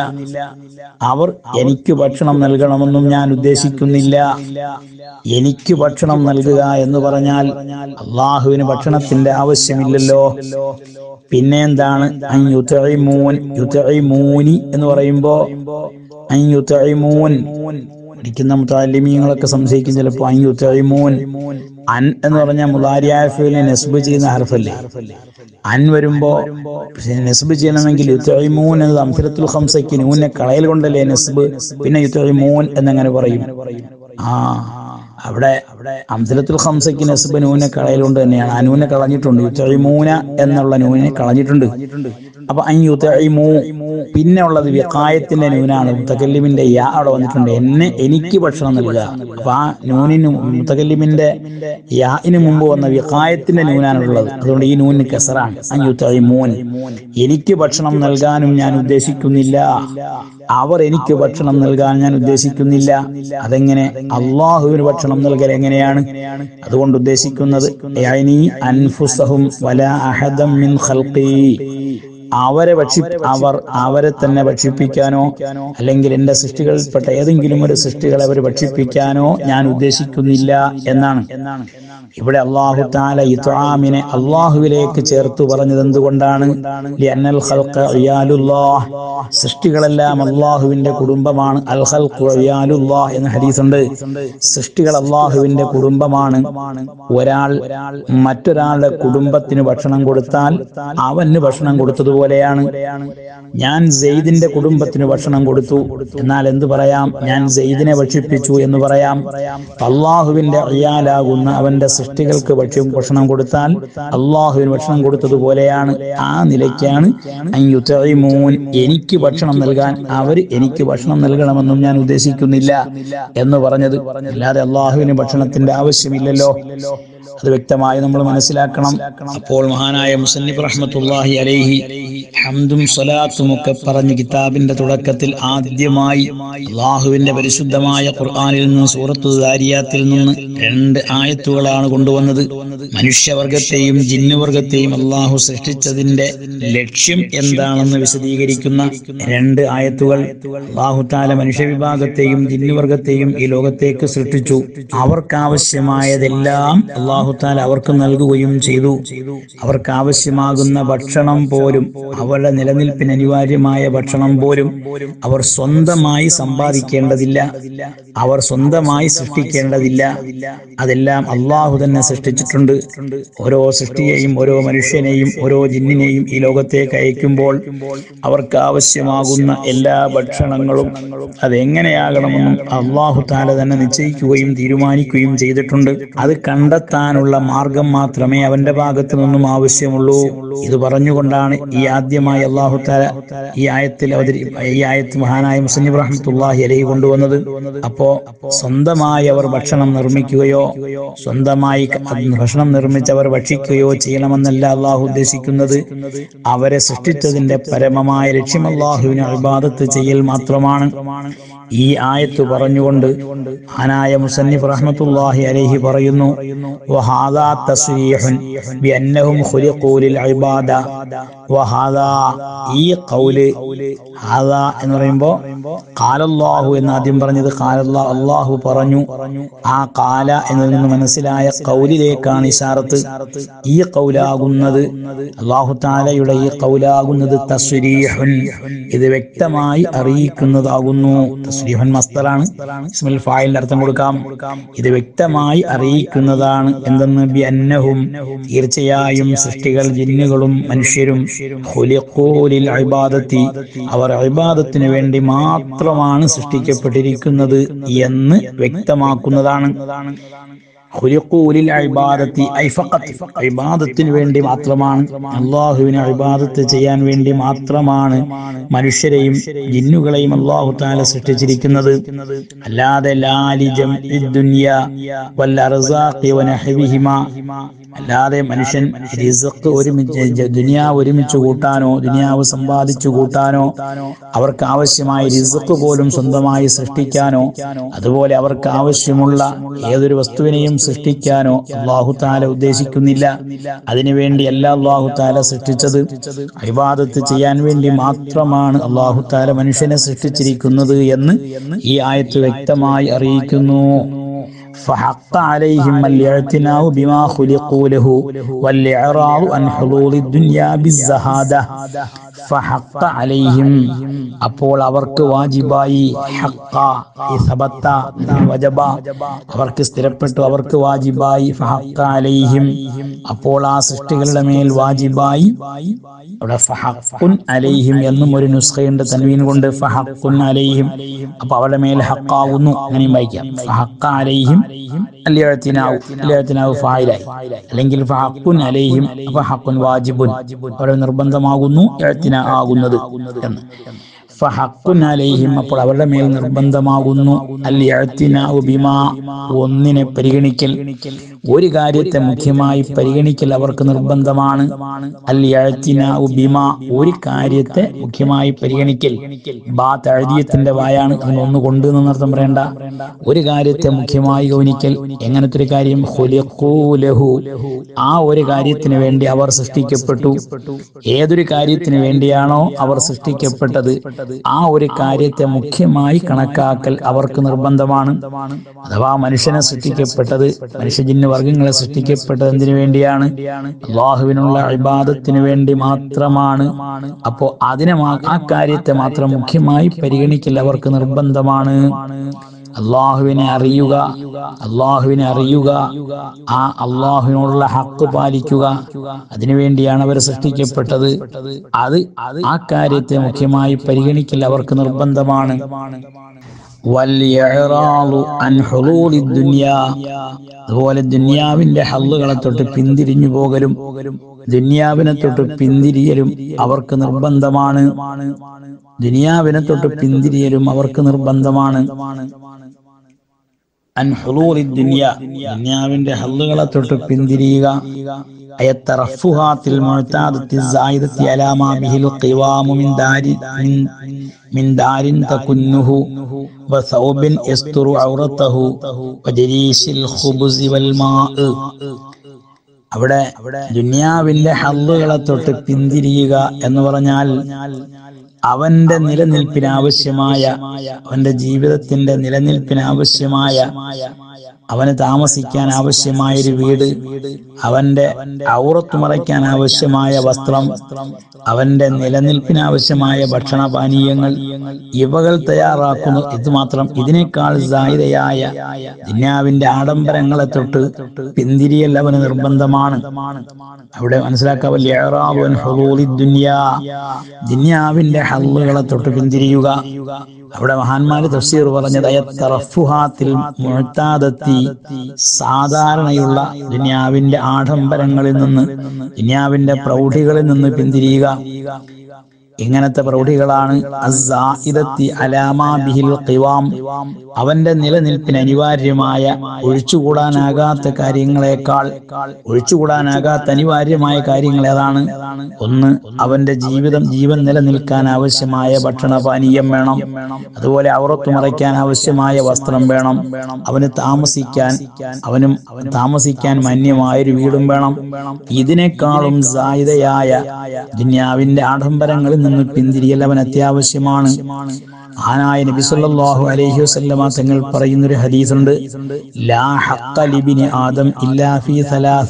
അവർ എനിക്ക് ഭക്ഷണം നൽകണമെന്നും ഞാൻ ഉദ്ദേശിക്കുന്നില്ല എനിക്ക് ഭക്ഷണം നൽകുക എന്ന് പറഞ്ഞാൽ അള്ളാഹുവിന് ഭക്ഷണത്തിന്റെ ആവശ്യമില്ലല്ലോ പിന്നെ എന്താണ് അൻ യുതഇമൂൻ യുതഇമൂനി എന്ന് പറയുമ്പോ അൻ യുതഇമൂൻ പഠിക്കുന്ന മുത്താലിമീങ്ങളൊക്കെ സംശയിക്കും ചിലപ്പോൾ അൻ യുതഇമൂൻ അൻ എന്ന് പറഞ്ഞാൽ മുലാരിയായ ഫീലിനെ നെസ്ബ് ചെയ്യുന്ന ഹർഫല്ലേ അൻ വരുമ്പോ പക്ഷേ നെസ്ബ് ചെയ്യണമെങ്കിൽ യുത്തഴിമൂൻ എന്നത് അംഫിരത്തുൽ ഹംസയ്ക്ക് നൂനെ കളയൽ കൊണ്ടല്ലേ നെസ്ബ് പിന്നെ യുത്തഴിമൂൻ എന്നങ്ങനെ പറയും ആ അവിടെ അംസലത്തുൽ ഹംസയ്ക്ക് നെസ്ബ് നൂനെ കളയൽ കൊണ്ട് തന്നെയാണ് ആ നൂനെ കളഞ്ഞിട്ടുണ്ട് യുത്തഴിമൂന എന്നുള്ള നൂനെ കളഞ്ഞിട്ടുണ്ട് അപ്പൊ അൻ യുതഇമു പിന്നെ ഉള്ളത് വികായത്തിന്റെ നൂനാണ് മുത്തക്കല്ലിമിന്റെ യാ അവിടെ വന്നിട്ടുണ്ട് എന്നെ എനിക്ക് ഭക്ഷണം നൽകുക അപ്പൊ ആ നൂനിന് മുത്തക്കല്ലിമിന്റെ യാഇന് മുമ്പ് വന്ന വികായത്തിന്റെ നൂനാണുള്ളത് അതുകൊണ്ട് ഈ നൂനിന് കസറാണ് അൻ യുതഇമൂൻ എനിക്ക് ഭക്ഷണം നൽകാനും ഞാൻ ഉദ്ദേശിക്കുന്നില്ല അവർ എനിക്ക് ഭക്ഷണം നൽകാൻ ഞാൻ ഉദ്ദേശിക്കുന്നില്ല അതെങ്ങനെ അള്ളാഹുവിന് ഭക്ഷണം നൽകൽ എങ്ങനെയാണ് അതുകൊണ്ട് ഉദ്ദേശിക്കുന്നത് യഅനി അൻഫുസഹും വലാ അഹദം മിൻ ഖൽഖി അവരെ ഭക്ഷി അവർ അവരെ തന്നെ ഭക്ഷിപ്പിക്കാനോ അല്ലെങ്കിൽ എന്റെ സൃഷ്ടികളിൽപ്പെട്ട ഏതെങ്കിലും ഒരു സൃഷ്ടികളെ അവർ ഭക്ഷിപ്പിക്കാനോ ഞാൻ ഉദ്ദേശിക്കുന്നില്ല എന്നാണ് ഇവിടെ അള്ളാഹു താല ഇത്ആമിനെ അള്ളാഹുവിലേക്ക് ചേർത്ത് പറഞ്ഞത് എന്തുകൊണ്ടാണ് ലിഅന്നൽ ഖൽഖ ഇയാലുല്ലാഹ് സൃഷ്ടികളെല്ലാം അള്ളാഹുവിന്റെ കുടുംബമാണ് അൽ ഖൽഖു ഇയാലുല്ലാഹ് എന്ന ഹദീസുണ്ട് സൃഷ്ടികൾ അള്ളാഹുവിന്റെ കുടുംബമാണ് ഒരാൾ മറ്റൊരാളുടെ കുടുംബത്തിന് ഭക്ഷണം കൊടുത്താൽ അവന് ഭക്ഷണം കൊടുത്തതുപോലെയാണ് ഞാൻ സെയ്ദിന്റെ കുടുംബത്തിന് ഭക്ഷണം കൊടുത്തു എന്നാൽ എന്ത് പറയാം ഞാൻ സെയ്ദിനെ ഭക്ഷിപ്പിച്ചു എന്ന് പറയാം അള്ളാഹുവിന്റെ അയ്യാലാകുന്ന അവന്റെ സൃഷ്ടികൾക്ക് ഭക്ഷ്യം ഭക്ഷണം കൊടുത്താൽ അള്ളാഹുവിന് ഭക്ഷണം കൊടുത്തതുപോലെയാണ് ആ നിലയ്ക്കാണ് അൻ യുതഇമൂൻ എനിക്ക് ഭക്ഷണം നൽകാൻ അവർ എനിക്ക് ഭക്ഷണം നൽകണമെന്നും ഞാൻ ഉദ്ദേശിക്കുന്നില്ല എന്ന് പറഞ്ഞത് അല്ലാതെ അള്ളാഹുവിന് ഭക്ഷണത്തിന്റെ ആവശ്യമില്ലല്ലോ അത് വ്യക്തമായി നമ്മൾ മനസ്സിലാക്കണം അപ്പോൾ മഹാനായ മുസന്നിഫ് റഹ്മത്തുള്ളാഹി അലൈഹി ഹംദും സ്വലാത്തും ഒക്കെ പറഞ്ഞ കിതാബിന്റെ തുടക്കത്തിൽ ആദ്യമായി അള്ളാഹുവിന്റെ പരിശുദ്ധമായ ഖുർആനിൽ നിന്ന് സൂറത്തു ദാരിയാത്തിൽ നിന്ന് രണ്ട് ആയത്തുകളാണ് കൊണ്ടുവന്നത് മനുഷ്യവർഗത്തെയും ജിന്നുവർഗത്തെയും അള്ളാഹു സൃഷ്ടിച്ചതിന്റെ ലക്ഷ്യം എന്താണെന്ന് വിശദീകരിക്കുന്ന രണ്ട് ആയത്തുകൾ അള്ളാഹു താല മനുഷ്യവിഭാഗത്തെയും ജിന്നുവർഗത്തെയും ഈ ലോകത്തേക്ക് സൃഷ്ടിച്ചു അവർക്കാവശ്യമായതെല്ലാം അള്ളാഹു താല അവർക്ക് നൽകുകയും ചെയ്തു അവർക്ക് ആവശ്യമാകുന്ന ഭക്ഷണം പോലും അവരുടെ നിലനിൽപ്പിന് അനിവാര്യമായ ഭക്ഷണം പോലും അവർ സ്വന്തമായി സമ്പാദിക്കേണ്ടതില്ല അവർ സ്വന്തമായി സൃഷ്ടിക്കേണ്ടതില്ല അതെല്ലാം അള്ളാഹു തന്നെ സൃഷ്ടിച്ചിട്ടുണ്ട് ഓരോ സൃഷ്ടിയെയും ഓരോ മനുഷ്യനെയും ഓരോ ജിന്നിനെയും ഈ ലോകത്തേക്ക് അയക്കുമ്പോൾ അവർക്ക് ആവശ്യമാകുന്ന എല്ലാ ഭക്ഷണങ്ങളും അതെങ്ങനെയാകണമെന്നും അള്ളാഹു താല തന്നെ നിശ്ചയിക്കുകയും തീരുമാനിക്കുകയും ചെയ്തിട്ടുണ്ട് അത് കണ്ടെത്താനുള്ള മാർഗം മാത്രമേ അവന്റെ ഭാഗത്തു നിന്നും ആവശ്യമുള്ളൂ ഇത് പറഞ്ഞുകൊണ്ടാണ് ഈ ആദ്യമായി അള്ളാഹു താല ഈ ആയത്തിൽ അവതരി ഈ ആയത്ത് മഹാനായ മുസന്നിബ് റഹ്മത്തുള്ളാഹി അലൈഹി കൊണ്ടുവന്നത് അപ്പോ സ്വന്തമായി അവർ ഭക്ഷണം നിർമ്മിക്കുകയോ സ്വന്തമായി ക- ഭക്ഷണം നിർമ്മിച്ചവർ ഭക്ഷിക്കുകയോ ചെയ്യണമെന്നല്ല അള്ളാഹു ഉദ്ദേശിക്കുന്നത് അവരെ സൃഷ്ടിച്ചതിന്റെ പരമമായ ലക്ഷ്യം അള്ളാഹുവിന് അഭിബാദത്ത് ചെയ്യൽ മാത്രമാണ് ഈ ആയത്ത് പറഞ്ഞുകൊണ്ട് മഹാനായ മുസന്നിഫ് റഹ്മത്തുള്ളാഹി അലൈഹി പറയുന്നു വഹാദാ തസ്രീഹുൻ ബിഅന്നഹും ഖുലിഖൂ ലിൽ ഇബാദ വഹാദാ ഈ ഖൗല് ഹാദാ എന്ന് പറയുമ്പോ ഖാലല്ലാഹു എന്ന് ആദ്യം പറഞ്ഞത് ഖാലല്ലാ അല്ലാഹു പറഞ്ഞു ആ ഖാല എന്നതിൽ നിന്ന് മനസ്സിലായ ഖൗലിലേക്കാണ് ഇഷാറത്ത് ഈ ഖൗലാകുന്നത് അല്ലാഹു താലയുടെ ഈ ഖൗലാകുന്നത് തസ്രീഹുൻ ഇത് വ്യക്തമായി അറിയിക്കുന്നതാകുന്നു തസ്രീഹുൻ മസ്തറാണ് ഇസ്മുൽ ഫായിലിന്റെ അർത്ഥം കൊടുക്കാം ഇത് വ്യക്തമായി അറിയിക്കുന്നതാണ് എന്തെന്ന് ബി അന്നഹും തീർച്ചയായും സൃഷ്ടികൾ ജിന്നുകളും മനുഷ്യരും ഖുലിഖൂ ലിൽ ഇബാദത്തി അവർ ഇബാദത്തിന് വേണ്ടി മാത്രമാണ് സൃഷ്ടിക്കപ്പെട്ടിരിക്കുന്നത് എന്ന് വ്യക്തമാക്കുന്നതാണ് ഖുലിഖൂ ലിൽ ഇബാദത്തി ഐ ഫഖത്ത് ഇബാദത്തിന് വേണ്ടി മാത്രമാണ് അള്ളാഹുവിനെ ഇബാദത്ത് ചെയ്യാൻ വേണ്ടി മാത്രമാണ് മനുഷ്യരെയും ജിന്നുകളെയും അള്ളാഹു താല സൃഷ്ടിച്ചിരിക്കുന്നത് അല്ലാതെ ലാലിജം ദുനിയ വൽ അർസാഖി വനഹ്വിഹിമ അല്ലാതെ മനുഷ്യൻ റിസക്ക് ഒരുമിച്ച് ജ- ദുനിയാവ് ഒരുമിച്ച് കൂട്ടാനോ ദുനിയാവ് സമ്പാദിച്ചു കൂട്ടാനോ അവർക്ക് ആവശ്യമായ റിസക്ക് പോലും സ്വന്തമായി സൃഷ്ടിക്കാനോ അതുപോലെ അവർക്ക് ആവശ്യമുള്ള ഏതൊരു വസ്തുവിനെയും സൃഷ്ടിക്കാനോ അള്ളാഹു താല ഉദ്ദേശിക്കുന്നില്ല അതിനുവേണ്ടി അല്ല അള്ളാഹു താല സൃഷ്ടിച്ചത് ഇബാദത്ത് ചെയ്യാൻ വേണ്ടി മാത്രമാണ് അള്ളാഹു താല മനുഷ്യനെ സൃഷ്ടിച്ചിരിക്കുന്നത് എന്ന് ഈ ആയത്ത് വ്യക്തമായി അറിയിക്കുന്നു فحق عليهم الاعتناء بما خلقوا له والإعراض عن حلول الدنيا بالزهادة فحق عليهم അപ്പോൾ അവർക്ക് വാജിബായി ഹക്ക ഈ സബത്ത വജബ അവർക്ക് സ്ഥിരപ്പെട്ടു അവർക്ക് വാജിബായി ഫഹക്ക അലൈഹിം അപ്പോൾ ആ സൃഷ്ടികളുടെ മേൽ വാജിബായി അവിടെ ഫഹക്കുൻ അലൈഹിം എന്നും ഒരു നുസ്ഖയുണ്ട് തൻവീൻ കൊണ്ട് ഫഹക്കുൻ അലൈഹിം അപ്പൊ അവരുടെ മേൽ ഹക്കാവുന്നു അങ്ങനെയും വായിക്കാം ഫഹക്ക അലൈഹിം അല്ലിയത്തിനാവു അല്ലിയത്തിനാവു ഫായിലായി അല്ലെങ്കിൽ ഫഹക്കുൻ അലൈഹിം അപ്പൊ ഹക്കുൻ വാജിബുൻ അവരെ നിർബന്ധമാകുന്നു എഴുത്തിന ആകുന്നത് എന്ന് ഫഹക്കുൻ അലൈഹിം അപ്പോൾ അവരുടെ മേൽ നിർബന്ധമാകുന്നു അല്ലിയത്തിനാവു ബിമാ ഒന്നിനെ പരിഗണിക്കൽ ഒരു കാര്യത്തെ മുഖ്യമായി പരിഗണിക്കൽ അവർക്ക് നിർബന്ധമാണ് അല്ലിയത്തിനാവു ബിമാ ഒരു കാര്യത്തെ മുഖ്യമായി പരിഗണിക്കൽ ബാ തഴുതിയത്തിന്റെ വായാണ് അതിന് ഒന്ന് കൊണ്ട് എന്നർത്ഥം പറയണ്ട ഒരു കാര്യത്തെ മുഖ്യമായി ഗൗനിക്കൽ എങ്ങനത്തെ ഒരു കാര്യം ഖുലിഖൂ ലഹു ആ ഒരു കാര്യത്തിന് വേണ്ടി അവർ സൃഷ്ടിക്കപ്പെട്ടു ഏതൊരു കാര്യത്തിന് വേണ്ടിയാണോ അവർ സൃഷ്ടിക്കപ്പെട്ടത് ആ ഒരു കാര്യത്തെ മുഖ്യമായി കണക്കാക്കൽ അവർക്ക് നിർബന്ധമാണ് അഥവാ മനുഷ്യനെ സൃഷ്ടിക്കപ്പെട്ടത് മനുഷ്യജിന്ന് വർഗങ്ങളെ സൃഷ്ടിക്കപ്പെട്ടത് എന്തിനു വേണ്ടിയാണ് അള്ളാഹുവിനുള്ള ഇബാദത്തിന് വേണ്ടി മാത്രമാണ് അപ്പോ അതിനെ മാ- ആ കാര്യത്തെ മാത്രം മുഖ്യമായി പരിഗണിക്കൽ അവർക്ക് നിർബന്ധമാണ് അള്ളാഹുവിനെ അറിയുക അള്ളാഹുവിനെ അറിയുക ആ അള്ളാഹുവിനോടുള്ള ഹക്ക് പാലിക്കുക അതിനുവേണ്ടിയാണ് അവർ സൃഷ്ടിക്കപ്പെട്ടത് അത് ആ കാര്യത്തെ മുഖ്യമായി പരിഗണിക്കൽ അവർക്ക് നിർബന്ധമാണ് വല്യഅറാളു അൻ ഹുളൂലി ദുനിയാ അതുപോലെ ദുനിയാവിന്റെ ഹല്ലുകളെ തൊട്ട് പിന്തിരിഞ്ഞു പോകലും ദുനിയാവിനെ തൊട്ട് പിന്തിരിയലും അവർക്ക് നിർബന്ധമാണ് ദുനിയാവിനെ തൊട്ട് പിന്തിരിയലും അവർക്ക് നിർബന്ധമാണ് അൻ ഹുളൂലി ദുനിയ ദുനിയാവിന്റെ ഹല്ലുകളെ തൊട്ട് പിന്തിരിയുക അയത്തറഫുഹാത്തിൽ മുഴത്താദത്തി സായിദത്തി അലാമാ ബിഹിൽ ഖിവാമു മിൻ ദാരി മിൻ മിൻ ദാരിൻ തകുന്നുഹു വസൗബിൻ യസ്തുറു ഔറത്തഹു വജരീശിൽ ഖുബുസി വൽ മാഇ അവിടെ ദുനിയാവിന്റെ ഹല്ലുകളെ തൊട്ട് പിന്തിരിയുക എന്ന് പറഞ്ഞാൽ അവന്റെ നിലനിൽപ്പിന് ആവശ്യമായ അവന്റെ ജീവിതത്തിന്റെ നിലനിൽപ്പിന് ആവശ്യമായ അവന് താമസിക്കാൻ ആവശ്യമായ ഒരു വീട് അവന്റെ ഔറത്ത് മറയ്ക്കാൻ ആവശ്യമായ വസ്ത്രം അവന്റെ നിലനിൽപ്പിന് ആവശ്യമായ ഭക്ഷണപാനീയങ്ങൾ ഇവകൾ തയ്യാറാക്കുന്നു ഇത് മാത്രം ഇതിനേക്കാൾ സായുധയായ ദുന്യാവിന്റെ ആഡംബരങ്ങളെ തൊട്ട് പിന്തിരിയൽ അവന് നിർബന്ധമാണ് അവിടെ മനസ്സിലാക്കാവല്യ ദുന്യാവിന്റെ ഹല്ലുകളെ തൊട്ട് പിന്തിരിയുക അവിടെ മഹാന്മാര് തഫ്സീർ പറഞ്ഞത് അയത്തറഫുഹാത്തിൽ മുഴത്താതെത്തി സാധാരണയുള്ള ദുന്യാവിന്റെ ആഡംബരങ്ങളിൽ നിന്ന് ദുന്യാവിന്റെ പ്രൗഢികളിൽ നിന്ന് പിന്തിരിയുക ഇങ്ങനത്തെ പ്രൗഢികളാണ് അസ്സാഇദത്തി അലാമാ ബിഹിൽ ഖിവാം അവന്റെ നിലനിൽപ്പിന് അനിവാര്യമായ ഒഴിച്ചുകൂടാനാകാത്ത കാര്യങ്ങളെക്കാൾ ഒഴിച്ചുകൂടാനാകാത്ത അനിവാര്യമായ കാര്യങ്ങൾ ഏതാണ് ഒന്ന് അവന്റെ ജീവിതം ജീവൻ നിലനിൽക്കാൻ ആവശ്യമായ ഭക്ഷണപാനീയം വേണം അതുപോലെ ഔറത്ത് മറയ്ക്കാൻ ആവശ്യമായ വസ്ത്രം വേണം അവന് താമസിക്കാൻ അവനും താമസിക്കാൻ മാന്യമായ ഒരു വീടും വേണം ഇതിനേക്കാളും സായുധയായ ദുന്യാവിന്റെ ആഡംബരങ്ങളിൽ നിന്ന് പിന്തിരിയൽ അവൻ അത്യാവശ്യമാണ് ആനായ നബി സല്ലല്ലാഹു അലൈഹി വസല്ലമ തങ്ങൾ പറയുന്ന ഒരു ഹദീസുണ്ട് ലാ ഹഖ്ക ലിബിനി ആദം ഇല്ലാ ഫീ സലാസ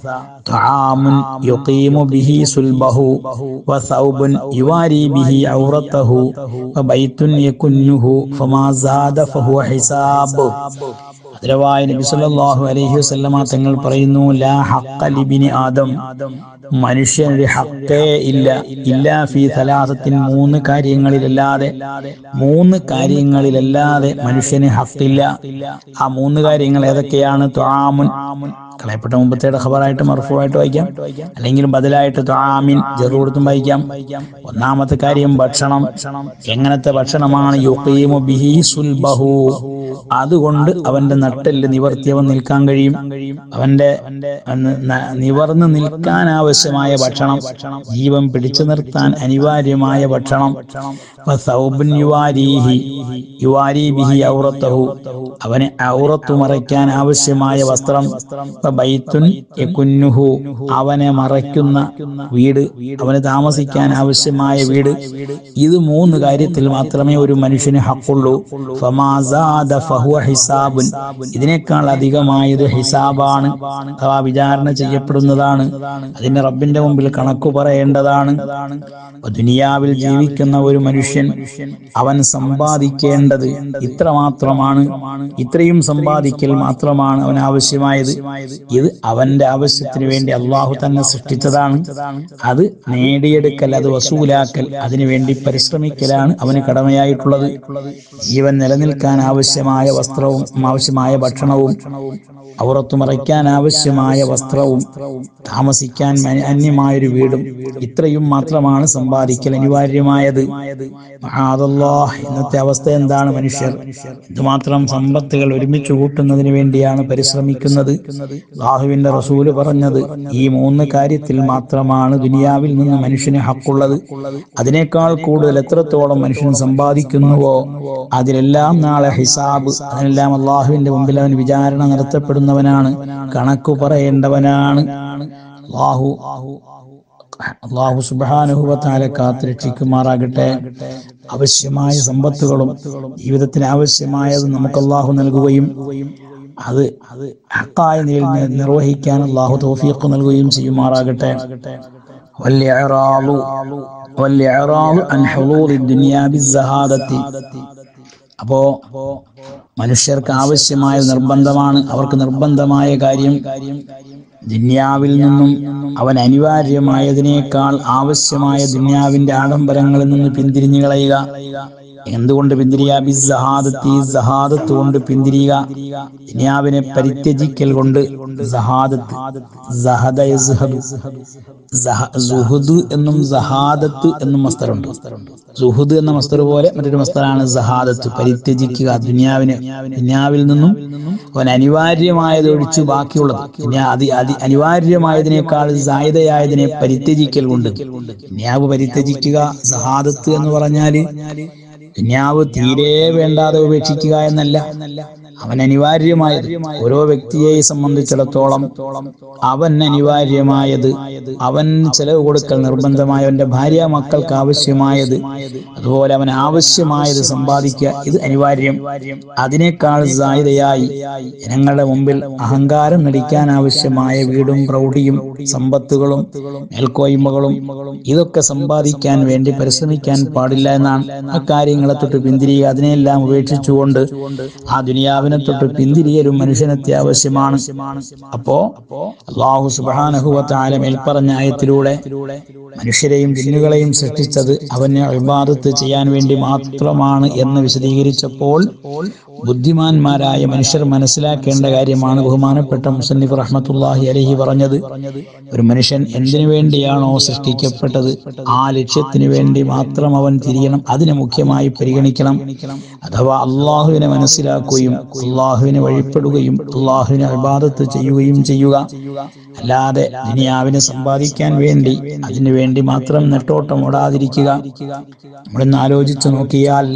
തആമുൻ യുഖീമു ബിഹി സുൽബഹു വസൗബുൻ യുവാരി ബിഹി ഔറത്തഹു വബൈത്തുൻ യകുന്നുഹു ഫമാ സാദ ഫഹുവ ഹിസാബ് അതിരവായ നബി സല്ലല്ലാഹു അലൈഹി വസല്ലമ തങ്ങൾ പറയുന്നു ലാ ഹഖ്ക ലിബിനി ആദം മനുഷ്യനൊരു ഹക്കേ ഇല്ല ഇല്ലാ ഫീ സലാസത്തിൻ മൂന്ന് കാര്യങ്ങളിലല്ലാതെ മൂന്ന് കാര്യങ്ങളിലല്ലാതെ മനുഷ്യന് ഹക്കില്ല ആ മൂന്ന് കാര്യങ്ങൾ ഏതൊക്കെയാണ് ത്വാമുൻ കളയപ്പെട്ട മുമ്പത്തേടെ ഖബറായിട്ട് മർഫുവായിട്ട് വായിക്കാം അല്ലെങ്കിൽ ബദലായിട്ട് ത്വാമിൻ ജറൂടത്തും വായിക്കാം ഒന്നാമത്തെ കാര്യം ഭക്ഷണം എങ്ങനത്തെ ഭക്ഷണമാണ് യുഖീമു ബിഹി സുൽബഹു അതുകൊണ്ട് അവന്റെ നട്ടെല്ല് നിവർത്തി അവൻ നിൽക്കാൻ കഴിയും അവന്റെ ന- ന- നിവർന്ന് നിൽക്കാൻ ആവശ്യമായ ഭക്ഷണം ജീവൻ പിടിച്ചു നിർത്താൻ അനിവാര്യമായ ഭക്ഷണം ഫസൗബുൻ യുവാരീഹി യുവാരി ബിഹി ഔറത്തഹു അവന് ഔറത്തു മറയ്ക്കാൻ ആവശ്യമായ വസ്ത്രം ബൈത്തുൻ യകുന്നുഹു അവനെ മറയ്ക്കുന്ന വീട് അവന് താമസിക്കാൻ ആവശ്യമായ വീട് ഇത് മൂന്ന് കാര്യത്തിൽ മാത്രമേ ഒരു മനുഷ്യന് ഹക്കുള്ളൂ ഫമാസാദ ഫഹുവ ഹിസാബുൻ ഇതിനേക്കാൾ അധികമായത് ഹിസാബാണ് അഥവാ വിചാരണ ചെയ്യപ്പെടുന്നതാണ് അതിന്റെ റബ്ബിന്റെ മുമ്പിൽ കണക്കു പറയേണ്ടതാണ് അപ്പൊ ദുനിയാവിൽ ജീവിക്കുന്ന ഒരു മനുഷ്യൻ അവൻ സമ്പാദിക്കേണ്ടത് ഇത്ര മാത്രമാണ് ഇത്രയും സമ്പാദിക്കൽ മാത്രമാണ് അവൻ ആവശ്യമായത് ഇത് അവന്റെ ആവശ്യത്തിന് വേണ്ടി അള്ളാഹു തന്നെ സൃഷ്ടിച്ചതാണ് അത് നേടിയെടുക്കൽ അത് വസൂലാക്കൽ അതിനുവേണ്ടി പരിശ്രമിക്കലാണ് അവന് കടമയായിട്ടുള്ളത് ജീവൻ നിലനിൽക്കാൻ ആവശ്യമായ വസ്ത്രവും ആവശ്യമായ ഭക്ഷണവും ഔറത്തു മറയ്ക്കാൻ ആവശ്യമായ വസ്ത്രവും താമസിക്കാൻ മ- അന്യമായൊരു വീടും ഇത്രയും മാത്രമാണ് സമ്പാദിക്കൽ അനിവാര്യമായത് മഹാദല്ലാഹ് ഇന്നത്തെ അവസ്ഥ എന്താണ് മനുഷ്യർ ഇതുമാത്രം സമ്പത്തുകൾ ഒരുമിച്ച് കൂട്ടുന്നതിന് വേണ്ടിയാണ് പരിശ്രമിക്കുന്നത് അള്ളാഹുവിന്റെ റസൂല് പറഞ്ഞത് ഈ മൂന്ന് കാര്യത്തിൽ മാത്രമാണ് ദുനിയാവിൽ നിന്ന് മനുഷ്യന് ഹക്കുള്ളത് അതിനേക്കാൾ കൂടുതൽ എത്രത്തോളം മനുഷ്യൻ സമ്പാദിക്കുന്നുവോ അതിലെല്ലാം നാളെ ഹിസാബ് അതിനെല്ലാം അള്ളാഹുവിന്റെ മുമ്പിൽ അവൻ വിചാരണ നടത്തപ്പെടുന്നവനാണ് കണക്കു പറയേണ്ടവനാണ് അള്ളാഹു അള്ളാഹു സുബാനുഭവത്താലെ കാത്തുരക്ഷിക്കുമാറാകട്ടെ ആവശ്യമായ സമ്പത്തുകളും ജീവിതത്തിന് ആവശ്യമായത് നമുക്ക് അള്ളാഹു നൽകുകയും അത് അത് ഹക്കായ നിലയിൽ നി- നിർവഹിക്കാൻ അള്ളാഹു തൗഫീഖ് നൽകുകയും ചെയ്യുമാറാകട്ടെ والإعراض والإعراض عن حضور الدنيا بالزهادة അപ്പോ മനുഷ്യർക്ക് ആവശ്യമായ നിർബന്ധമാണ് അവർക്ക് നിർബന്ധമായ കാര്യം ദുന്യാവിൽ നിന്നും അവൻ അനിവാര്യമായതിനേക്കാൾ ആവശ്യമായ ദുന്യാവിന്റെ ആഡംബരങ്ങളിൽ നിന്ന് പിന്തിരിഞ്ഞു കളയുക എന്തുകൊണ്ട് പിന്തിരിയുക ബിസ്സഹാദത്തി സഹാദത്ത് കൊണ്ട് പിന്തിരിയുക ദുനിയാവിനെ പരിത്യജിക്കൽ കൊണ്ട് സഹാദത്ത് സഹദ യസ്ഹദു. സഹ- സുഹുദ് എന്നും സഹാദത്ത് എന്നും മസ്തറുണ്ട് സുഹുദ് എന്ന മസ്തർ പോലെ മറ്റൊരു മസ്തറാണ് സഹാദത്ത് പരിത്യജിക്കുക ദുനിയാവിനെ ദുനിയാവിൽ നിന്നും അവൻ അനിവാര്യമായത് ഒഴിച്ച് ബാക്കിയുള്ളത് ഇനി അതി അതി അനിവാര്യമായതിനേക്കാൾ സായുധയായതിനെ പരിത്യജിക്കൽ കൊണ്ട് ദുനിയാവ് പരിത്യജിക്കുക സഹാദത്ത് എന്ന് പറഞ്ഞാല് ദുനിയാവ് തീരെ വേണ്ടാതെ ഉപേക്ഷിക്കുക എന്നല്ല അവൻ അനിവാര്യമായത് ഓരോ വ്യക്തിയെ സംബന്ധിച്ചിടത്തോളം അവൻ അനിവാര്യമായത് അവൻ ചെലവ് കൊടുക്കൽ നിർബന്ധമായ അവന്റെ ഭാര്യ മക്കൾക്ക് ആവശ്യമായത് അതുപോലെ അവൻ ആവശ്യമായത് സമ്പാദിക്കുക ഇത് അനിവാര്യം അതിനേക്കാൾ സായുധയായി ജനങ്ങളുടെ മുമ്പിൽ അഹങ്കാരം നടിക്കാൻ ആവശ്യമായ വീടും പ്രൗഢിയും സമ്പത്തുകളും മേൽക്കോയ്മകളും ഇതൊക്കെ സമ്പാദിക്കാൻ വേണ്ടി പരിശ്രമിക്കാൻ പാടില്ല എന്നാണ് ആ കാര്യങ്ങളെ തൊട്ട് പിന്തിരിയുക അതിനെല്ലാം ഉപേക്ഷിച്ചുകൊണ്ട് ആ ദുനിയാവിനെ തൊട്ട് പിന്തിരിയലും മനുഷ്യന് അത്യാവശ്യമാണ് അപ്പോ അള്ളാഹു സുബാനഹുവത്താല മേൽപ്പറഞ്ഞ ആയത്തിലൂടെ മനുഷ്യരെയും ജിന്നുകളെയും സൃഷ്ടിച്ചത് അവനെ അഭിബാദത്ത് ചെയ്യാൻ വേണ്ടി മാത്രമാണ് എന്ന് വിശദീകരിച്ചപ്പോൾ ബുദ്ധിമാന്മാരായ മനുഷ്യർ മനസ്സിലാക്കേണ്ട കാര്യമാണ് ബഹുമാനപ്പെട്ട മുസന്നിഫ് റഹ്മത്തുല്ലാഹി അലഹി പറഞ്ഞത് ഒരു മനുഷ്യൻ എന്തിനു വേണ്ടിയാണോ സൃഷ്ടിക്കപ്പെട്ടത് ആ ലക്ഷ്യത്തിന് വേണ്ടി മാത്രം അവൻ തിരിയണം അതിനെ മുഖ്യമായി പരിഗണിക്കണം അഥവാ അള്ളാഹുവിനെ മനസ്സിലാക്കുകയും അള്ളാഹുവിനെ വഴിപ്പെടുകയും അള്ളാഹുവിനെ അഭിബാദത്ത് ചെയ്യുകയും ചെയ്യുക അല്ലാതെ ദുനിയാവിനെ സമ്പാദിക്കാൻ വേണ്ടി അതിനു വേണ്ടി മാത്രം നെട്ടോട്ടം ഓടാതിരിക്കുക നമ്മളിന്ന് ആലോചിച്ചു നോക്കിയാൽ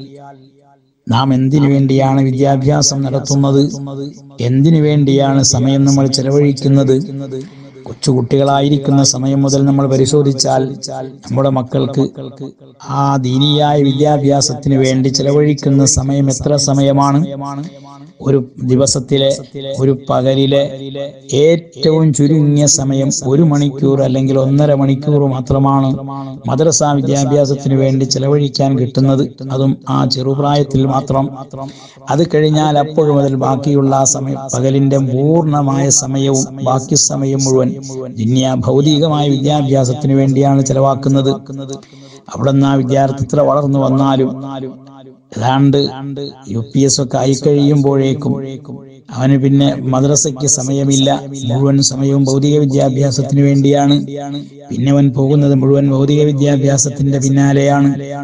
നാം എന്തിനു വേണ്ടിയാണ് വിദ്യാഭ്യാസം നടത്തുന്നത് എന്തിനു വേണ്ടിയാണ് സമയം നമ്മൾ ചെലവഴിക്കുന്നത് കൊച്ചുകുട്ടികളായിരിക്കുന്ന സമയം മുതൽ നമ്മൾ പരിശോധിച്ചാൽ നമ്മുടെ മക്കൾക്ക് ആ ദീനീയായ വിദ്യാഭ്യാസത്തിന് വേണ്ടി ചെലവഴിക്കുന്ന സമയം എത്ര സമയമാണ് ഒരു ദിവസത്തിലെ ഒരു പകലിലെ ഏറ്റവും ചുരുങ്ങിയ സമയം ഒരു മണിക്കൂർ അല്ലെങ്കിൽ ഒന്നര മണിക്കൂർ മാത്രമാണ് മദ്രസ വിദ്യാഭ്യാസത്തിന് വേണ്ടി ചെലവഴിക്കാൻ കിട്ടുന്നത് അതും ആ ചെറുപ്രായത്തിൽ മാത്രം അത് കഴിഞ്ഞാൽ അപ്പോൾ മുതൽ ബാക്കിയുള്ള ആ സമയം പകലിന്റെ പൂർണ്ണമായ സമയവും ബാക്കി സമയം മുഴുവൻ ദുന്യ ഭൗതികമായ വിദ്യാഭ്യാസത്തിന് വേണ്ടിയാണ് ചെലവാക്കുന്നത് അവിടെ നിന്ന് ആ വിദ്യാർത്ഥി ഇത്ര വളർന്നു വന്നാലും ഏതാണ്ട് യു പി എസ് ഒക്കെ ആയി കഴിയുമ്പോഴേക്കും അവന് പിന്നെ മദ്രസയ്ക്ക് സമയമില്ല മുഴുവൻ സമയവും ഭൗതിക വിദ്യാഭ്യാസത്തിന് വേണ്ടിയാണ് പിന്നെ അവൻ പോകുന്നത് മുഴുവൻ ഭൗതിക വിദ്യാഭ്യാസത്തിന്റെ പിന്നാലെയാണ്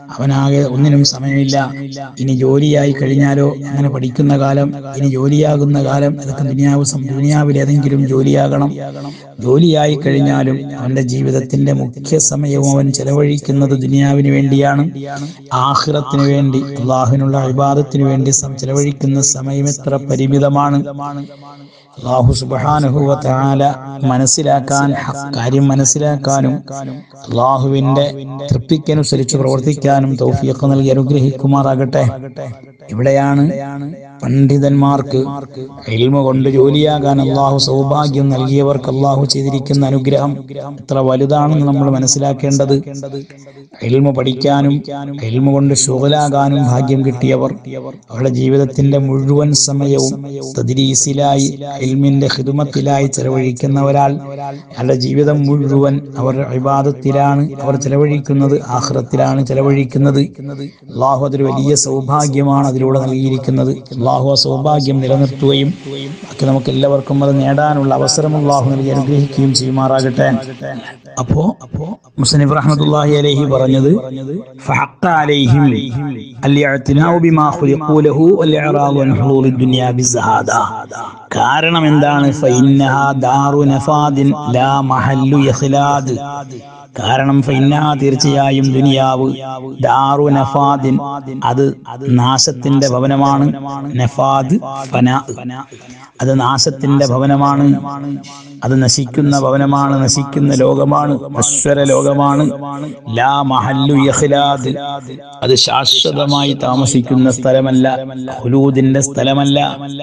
അവനാകെ ഒന്നിനും സമയമില്ല ഇനി ജോലിയായി കഴിഞ്ഞാലോ അങ്ങനെ പഠിക്കുന്ന കാലം ഇനി ജോലിയാകുന്ന കാലം അതൊക്കെ ദുനിയാവ് സം- ദുനിയാവിൽ ഏതെങ്കിലും ജോലിയാകണം ജോലിയായി കഴിഞ്ഞാലും അവന്റെ ജീവിതത്തിന്റെ മുഖ്യ സമയവും അവൻ ചെലവഴിക്കുന്നത് ദുനിയാവിന് വേണ്ടിയാണ് ആഖിറത്തിന് വേണ്ടി അള്ളാഹുവിനുള്ള അഭിബാദത്തിന് വേണ്ടി സം- ചെലവഴിക്കുന്ന സമയം എത്ര പരിമിതമാണ് അള്ളാഹു സുബാനുഹുവ താല മനസ്സിലാക്കാൻ ഹ- കാര്യം മനസ്സിലാക്കാനും അള്ളാഹുവിന്റെ തൃപ്തിക്കനുസരിച്ച് പ്രവർത്തിക്കാനും തൗഫീഖ് നൽകി അനുഗ്രഹിക്കുമാറാകട്ടെ ഇവിടെയാണ് പണ്ഡിതന്മാർക്ക് എൽമ കൊണ്ട് ജോലിയാകാൻ അള്ളാഹു സൗഭാഗ്യം നൽകിയവർക്ക് അള്ളാഹു ചെയ്തിരിക്കുന്ന അനുഗ്രഹം എത്ര വലുതാണെന്ന് നമ്മൾ മനസ്സിലാക്കേണ്ടത് എൽമ പഠിക്കാനും എൽമ കൊണ്ട് ശുഗലാകാനും ഭാഗ്യം കിട്ടിയവർ അവരുടെ ജീവിതത്തിന്റെ മുഴുവൻ സമയവും തദ്രീസിലായി എൽമിന്റെ ഹിദുമത്തിലായി ചെലവഴിക്കുന്നവരാൽ അവരുടെ ജീവിതം മുഴുവൻ അവർ വിവാദത്തിലാണ് അവർ ചെലവഴിക്കുന്നത് ആഹ്റത്തിലാണ് ചെലവഴിക്കുന്നത് അള്ളാഹു അതൊരു വലിയ സൗഭാഗ്യമാണ് അതിലൂടെ നൽകിയിരിക്കുന്നത് അള്ളാഹു ആ സൗഭാഗ്യം നിലനിർത്തുകയും ബാക്കി നമുക്ക് എല്ലാവർക്കും അത് നേടാനുള്ള അവസരം അള്ളാഹു നൽകി അനുഗ്രഹിക്കുകയും ചെയ്യുമാറാകട്ടെ അപ്പോ അപ്പോ മുസ്ലിം റഹ്മത്തുള്ളാഹി അലൈഹി പറഞ്ഞത് ഫഹഖ അലൈഹിം അൽ-ഇഅ്തിനാഉ ബിമാ ഖുലിഖൂ ലഹു വൽ-ഇഅറാദു അൻ ഹുളൂലി ദുനിയാ ബിസ്സഹാദ കാരണം എന്താണ് ഫഇന്നഹാ ദാറു നഫാദിൻ ലാ മഹല്ലു ഇഖ്ലാദ് കാരണം ഫൈനാ തീർച്ചയായും ദുനിയാവ് ദാറു നഫാദിൻ അത് നാശത്തിന്റെ ഭവനമാണ് നഫാദ് ഫനാ അത് നാശത്തിന്റെ ഭവനമാണ് അത് നശിക്കുന്ന ഭവനമാണ് നശിക്കുന്ന ലോകമാണ് അശ്വര ലോകമാണ് ലാ മഹല്ലു ഇഖ്ലാദ് അത് ശാശ്വതമായി താമസിക്കുന്ന സ്ഥലമല്ല ഹുലൂദിന്റെ സ്ഥലമല്ല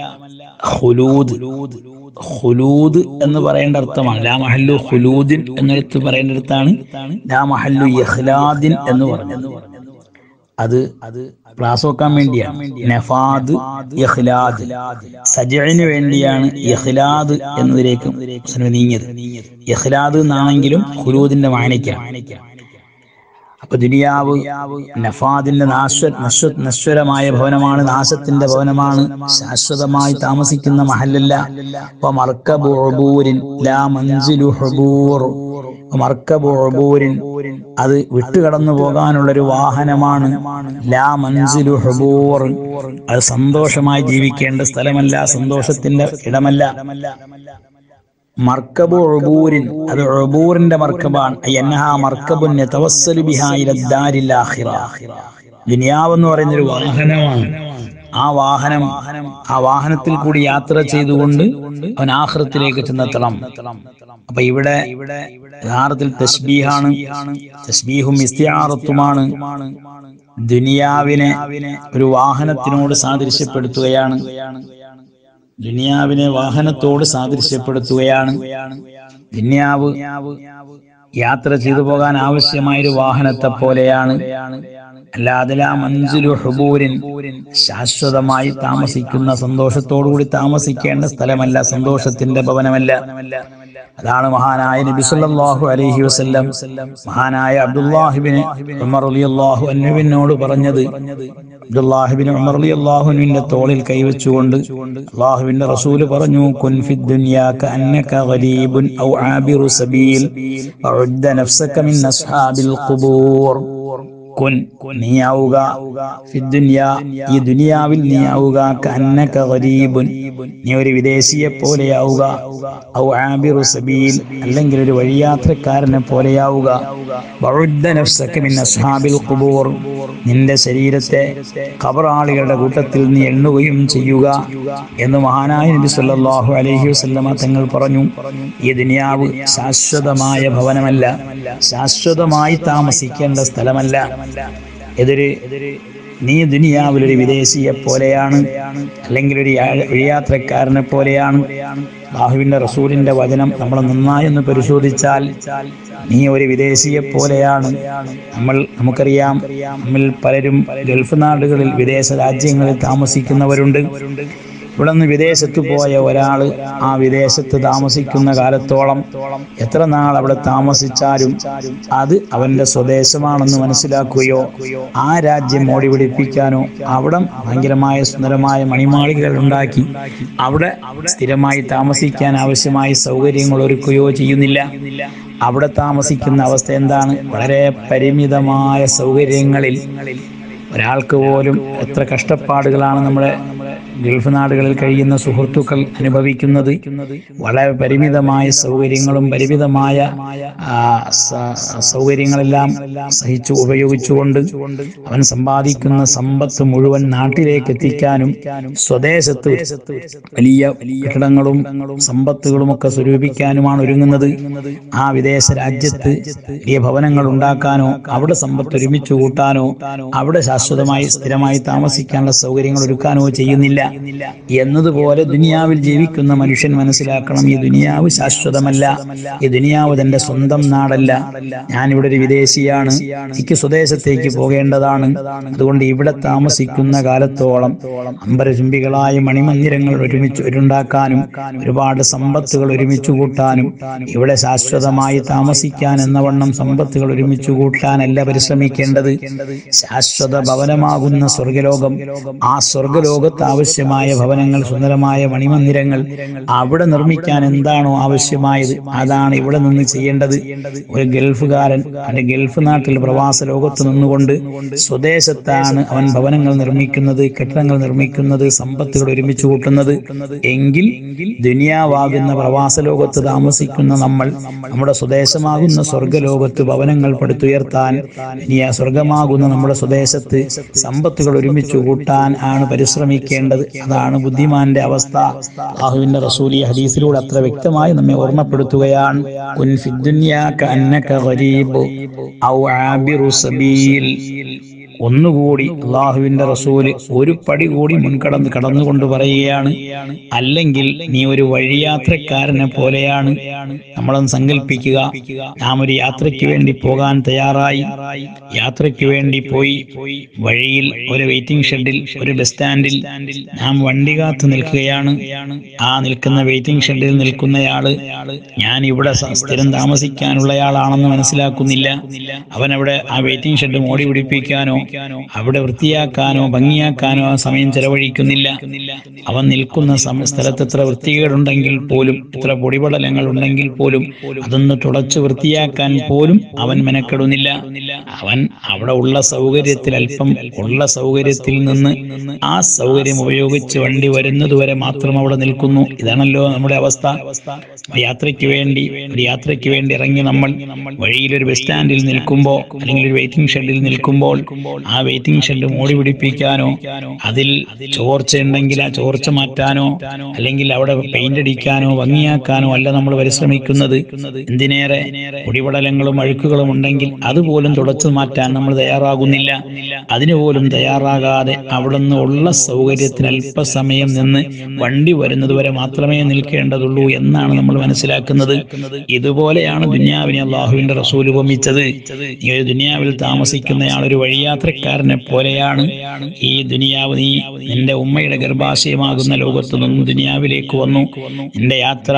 ഹുലൂദ് ഹുലൂദ് എന്ന് പറയേണ്ട അർത്ഥമാണ് ലാ മഹല്ലു ഹുലൂദിൻ എന്നിടത്ത് പറയേണ്ടടുത്താണ് ലാ മഹല്ലു ഇഖ്ലാദിൻ എന്ന് പറഞ്ഞത് അത് അത് ക്ലാസ് വെക്കാൻ വേണ്ടിയാണ് നഫാദ് ഇഖ്ലാദ് സജഇന് വേണ്ടിയാണ് ഇഖ്ലാദ് എന്നതിലേക്ക് മുസ്ലിം നീങ്ങിയത് ഇഖ്ലാദ് എന്നാണെങ്കിലും ഹുലൂദിന്റെ വായനയ്ക്കാണ് അപ്പൊ ദുനിയാവ് നഫാദിന്റെ നാശ്വ നശ്വ നശ്വരമായ ഭവനമാണ് നാശത്തിന്റെ ഭവനമാണ് ശാശ്വതമായി താമസിക്കുന്ന മഹല്ലല്ല അപ്പൊ മർക്കബു ഉബൂരിൻ ലാ മൻസിലു ഹുബൂർ മർക്കബു ഉബൂരിൻ അത് വിട്ടുകടന്നു പോകാനുള്ള ഒരു വാഹനമാണ് ലാ മൻസിലു ഹുബൂർ അത് സന്തോഷമായി ജീവിക്കേണ്ട സ്ഥലമല്ല സന്തോഷത്തിന്റെ ഇടമല്ല മർക്കബു ഉബൂരിൻ അത് ഉബൂറിന്റെ മർക്കബാണ് എന്നഹാ മർക്കബുൻ യതവസ്സലു ബിഹാ ഇല ദാരിൽ ആഖിറ ദുനിയാവ് എന്ന് പറയുന്ന ഒരു വാഹനമാണ് ആ വാഹനം ആ വാഹനത്തിൽ കൂടി യാത്ര ചെയ്തുകൊണ്ട് അവൻ ആഹ്റത്തിലേക്ക് ചെന്നെത്തണം അപ്പൊ ഇവിടെ യഥാർത്ഥത്തിൽ തസ്ബീഹാണ് തസ്ബീഹും ഇസ്തിയാറത്തുമാണ് ദുനിയാവിനെ ഒരു വാഹനത്തിനോട് സാദൃശ്യപ്പെടുത്തുകയാണ് ദുനിയാവിനെ വാഹനത്തോട് സാദൃശ്യപ്പെടുത്തുകയാണ് ദുനിയാവ് യാത്ര ചെയ്തു പോകാൻ ആവശ്യമായ ഒരു വാഹനത്തെ പോലെയാണ് അല്ലാതെ ലാ മൻസിലു ഹുബൂരിൻ ശാശ്വതമായി താമസിക്കുന്ന സന്തോഷത്തോടുകൂടി താമസിക്കേണ്ട സ്ഥലമല്ല സന്തോഷത്തിന്റെ ഭവനമല്ല അതാണ് മഹാനായ നബി സല്ലല്ലാഹു അലൈഹി വസല്ലം മഹാനായ അബ്ദുല്ലാഹിബിന് ഉമർ റളിയല്ലാഹു അൻഹുവിനോട് പറഞ്ഞത് അബ്ദുല്ലാഹിബിൻ ഉമർ റളിയല്ലാഹു അൻഹുവിന്റെ തോളിൽ കൈവച്ചുകൊണ്ട് അല്ലാഹുവിന്റെ റസൂല് പറഞ്ഞു കുൻ ഫിദ് ദുനിയാ കഅന്നക ഗരീബുൻ ഔ ആബിറു സബീൽ വഉദ്ദ നഫ്സക മിൻ അസ്ഹാബിൽ ഖുബൂർ കുൻ നീയാവുക ഫിദ്ദുനിയാ ഈ ദുനിയാവിൽ നീയാവുക കന്നക ഗരീബുൻ നീ ഒരു വിദേശിയെ പോലെയാവുക ഔ ആബിറു സബീൽ അല്ലെങ്കിൽ ഒരു വഴിയാത്രക്കാരനെ പോലെയാവുക വഉദ്ദ നഫ്സക മിൻ അസ്ഹാബിൽ ഖുബൂർ നിന്റെ ശരീരത്തെ ഖബറാളികളുടെ കൂട്ടത്തിൽ നീ എണ്ണുകയും ചെയ്യുക എന്ന് മഹാനായ നബി സല്ലല്ലാഹു അലൈഹി വസല്ലമ തങ്ങൾ പറഞ്ഞു ഈ ദുനിയാവ് ശാശ്വതമായ ഭവനമല്ല ശാശ്വതമായി താമസിക്കേണ്ട സ്ഥലമല്ല എതൊരു നീ ദുനിയാവിൽ ഒരു വിദേശിയെ പോലെയാണ് അല്ലെങ്കിൽ ഒരു യാ- വഴിയാത്രക്കാരനെ പോലെയാണ് ബാഹുവിന്റെ റസൂലിന്റെ വചനം നമ്മൾ നന്നായി ഒന്ന് പരിശോധിച്ചാൽ നീ ഒരു വിദേശിയെ പോലെയാണ് നമ്മൾ നമുക്കറിയാം നമ്മിൽ പലരും ഗൾഫ് നാടുകളിൽ വിദേശ രാജ്യങ്ങളിൽ താമസിക്കുന്നവരുണ്ട് ഇവിടെ നിന്ന് വിദേശത്ത് പോയ ഒരാള് ആ വിദേശത്ത് താമസിക്കുന്ന കാലത്തോളം എത്ര നാൾ അവിടെ താമസിച്ചാലും അത് അവന്റെ സ്വദേശമാണെന്ന് മനസ്സിലാക്കുകയോ ആ രാജ്യം ഓടി പിടിപ്പിക്കാനോ അവിടെ ഭയങ്കരമായ സുന്ദരമായ മണിമാളികകൾ ഉണ്ടാക്കി അവിടെ സ്ഥിരമായി താമസിക്കാൻ ആവശ്യമായ സൗകര്യങ്ങൾ ഒരുക്കുകയോ ചെയ്യുന്നില്ല അവിടെ താമസിക്കുന്ന അവസ്ഥ എന്താണ് വളരെ പരിമിതമായ സൗകര്യങ്ങളിൽ ഒരാൾക്ക് പോലും എത്ര കഷ്ടപ്പാടുകളാണ് നമ്മുടെ ഗൾഫ് നാടുകളിൽ കഴിയുന്ന സുഹൃത്തുക്കൾ അനുഭവിക്കുന്നത് വളരെ പരിമിതമായ സൗകര്യങ്ങളും പരിമിതമായ ആ, സ- സൗകര്യങ്ങളെല്ലാം സഹിച്ചു ഉപയോഗിച്ചുകൊണ്ട് അവൻ സമ്പാദിക്കുന്ന സമ്പത്ത് മുഴുവൻ നാട്ടിലേക്ക് എത്തിക്കാനും സ്വദേശത്ത് വലിയ കെട്ടിടങ്ങളും സമ്പത്തുകളും ഒക്കെ സ്വരൂപിക്കാനുമാണ് ഒരുങ്ങുന്നത് ആ വിദേശ രാജ്യത്ത് വലിയ ഭവനങ്ങൾ ഉണ്ടാക്കാനോ അവിടെ സമ്പത്ത് ഒരുമിച്ച് കൂട്ടാനോ അവിടെ ശാശ്വതമായി സ്ഥിരമായി താമസിക്കാനുള്ള സൗകര്യങ്ങൾ ഒരുക്കാനോ ചെയ്യുന്നില്ല എന്നതുപോലെ ദുനിയാവിൽ ജീവിക്കുന്ന മനുഷ്യൻ മനസ്സിലാക്കണം ഈ ദുനിയാവ് ശാശ്വതമല്ല ഈ ദുനിയാവ് തന്റെ സ്വന്തം നാടല്ല ഞാനിവിടെ ഒരു വിദേശിയാണ് എനിക്ക് സ്വദേശത്തേക്ക് പോകേണ്ടതാണ് അതുകൊണ്ട് ഇവിടെ താമസിക്കുന്ന കാലത്തോളം അമ്പരചുംബികളായ മണിമന്ദിരങ്ങൾ ഒരുമിച്ച് ഒരുണ്ടാക്കാനും ഒരുപാട് സമ്പത്തുകൾ ഒരുമിച്ച് കൂട്ടാനും ഇവിടെ ശാശ്വതമായി താമസിക്കാൻ എന്ന വണ്ണം സമ്പത്തുകൾ ഒരുമിച്ച് കൂട്ടാനല്ല പരിശ്രമിക്കേണ്ടത് ശാശ്വത ഭവനമാകുന്ന സ്വർഗലോകം ആ സ്വർഗലോകത്ത് ആവശ്യമായ ഭവനങ്ങൾ സുന്ദരമായ മണിമന്ദിരങ്ങൾ അവിടെ നിർമ്മിക്കാൻ എന്താണോ ആവശ്യമായത് അതാണ് ഇവിടെ നിന്ന് ചെയ്യേണ്ടത് ഒരു ഗൾഫുകാരൻ അവന്റെ ഗൾഫ് നാട്ടിൽ പ്രവാസ ലോകത്ത് നിന്നുകൊണ്ട് സ്വദേശത്താണ് അവൻ ഭവനങ്ങൾ നിർമ്മിക്കുന്നത് കെട്ടിടങ്ങൾ നിർമ്മിക്കുന്നത് സമ്പത്തുകൾ ഒരുമിച്ച് കൂട്ടുന്നത് എങ്കിൽ ദുനിയാവാകുന്ന പ്രവാസ ലോകത്ത് താമസിക്കുന്ന നമ്മൾ നമ്മുടെ സ്വദേശമാകുന്ന സ്വർഗലോകത്ത് ഭവനങ്ങൾ പടുത്തുയർത്താൻ ഇനി ആ സ്വർഗമാകുന്ന നമ്മുടെ സ്വദേശത്ത് സമ്പത്തുകൾ ഒരുമിച്ച് കൂട്ടാൻ ആണ് പരിശ്രമിക്കേണ്ടത് അതാണ് ബുദ്ധിമാന്റെ അവസ്ഥ അള്ളാഹുവിന്റെ റസൂലി ഹദീസിലൂടെ അത്ര വ്യക്തമായി നമ്മെ ഓർമ്മപ്പെടുത്തുകയാണ് കുൻ ഫിദ്ദുന്യാ കഅന്നക ഗരീബ് ഔ ആബിറു സബീൽ ഒന്നുകൂടി അള്ളാഹുവിന്റെ റസൂല് ഒരു പടി കൂടി മുൻകടന്ന് കടന്നുകൊണ്ട് പറയുകയാണ് അല്ലെങ്കിൽ നീ ഒരു വഴിയാത്രക്കാരനെ പോലെയാണ് നമ്മളൊന്ന് സങ്കല്പിക്കുക നാം ഒരു യാത്രയ്ക്ക് വേണ്ടി പോകാൻ തയ്യാറായി യാത്രയ്ക്ക് വേണ്ടി പോയി വഴിയിൽ ഒരു വെയിറ്റിംഗ് ഷെഡിൽ ഒരു ബസ് സ്റ്റാൻഡിൽ നാം വണ്ടി കാത്തു നിൽക്കുകയാണ് ആ നിൽക്കുന്ന വെയിറ്റിംഗ് ഷെഡിൽ നിൽക്കുന്നയാള് ഞാൻ ഇവിടെ സ- സ്ഥിരം താമസിക്കാനുള്ളയാളാണെന്ന് മനസ്സിലാക്കുന്നില്ല അവൻ അവിടെ ആ വെയിറ്റിംഗ് ഷെഡ് മോടി പിടിപ്പിക്കാനോ അവിടെ വൃത്തിയാക്കാനോ ഭംഗിയാക്കാനോ ആ സമയം ചെലവഴിക്കുന്നില്ല അവൻ നിൽക്കുന്ന സമ- സ്ഥലത്ത് എത്ര വൃത്തികേടുണ്ടെങ്കിൽ പോലും എത്ര പൊടിപടലങ്ങൾ ഉണ്ടെങ്കിൽ പോലും അതൊന്ന് തുടച്ച് വൃത്തിയാക്കാൻ പോലും അവൻ മെനക്കെടുന്നില്ല അവൻ അവിടെ ഉള്ള സൗകര്യത്തിൽ അല്പം ഉള്ള സൗകര്യത്തിൽ നിന്ന് ആ സൗകര്യം ഉപയോഗിച്ച് വണ്ടി വരുന്നത് വരെ മാത്രം അവിടെ നിൽക്കുന്നു ഇതാണല്ലോ നമ്മുടെ അവസ്ഥ യാത്രയ്ക്ക് വേണ്ടി ഒരു യാത്രയ്ക്ക് വേണ്ടി ഇറങ്ങി നമ്മൾ വഴിയിൽ ഒരു ബസ് സ്റ്റാൻഡിൽ നിൽക്കുമ്പോൾ അല്ലെങ്കിൽ ഒരു വെയിറ്റിംഗ് ഷെഡിൽ നിൽക്കുമ്പോൾ ആ വെയിറ്റിംഗ് ഷെഡ് മോടി പിടിപ്പിക്കാനോ അതിൽ ചോർച്ച ഉണ്ടെങ്കിൽ ആ ചോർച്ച മാറ്റാനോ അല്ലെങ്കിൽ അവിടെ പെയിന്റ് അടിക്കാനോ ഭംഗിയാക്കാനോ അല്ല നമ്മൾ പരിശ്രമിക്കുന്നത് എന്തിനേറെ പൊടിപടലങ്ങളും അഴുക്കുകളും ഉണ്ടെങ്കിൽ അതുപോലും തുടച്ചു മാറ്റാൻ നമ്മൾ തയ്യാറാകുന്നില്ല അതിനുപോലും തയ്യാറാകാതെ അവിടെ നിന്ന് ഉള്ള സൗകര്യത്തിന് അല്പസമയം നിന്ന് വണ്ടി വരുന്നത് വരെ മാത്രമേ നിൽക്കേണ്ടതുള്ളൂ എന്നാണ് നമ്മൾ മനസ്സിലാക്കുന്നത് ഇതുപോലെയാണ് ദുന്യാവിനെ അള്ളാഹുവിന്റെ റസൂൽ ഉപമിച്ചത് ഈ ഒരു ദുനിയാവിൽ താമസിക്കുന്നയാൾ ഒരു വഴിയാത്രക്കാരനെ പോലെയാണ് ഈ ദുനിയാവ് നീ നിന്റെ ഉമ്മയുടെ ഗർഭാശയമാകുന്ന ലോകത്ത് നിന്നും ദുനിയാവിലേക്ക് വന്നു നിന്റെ യാത്ര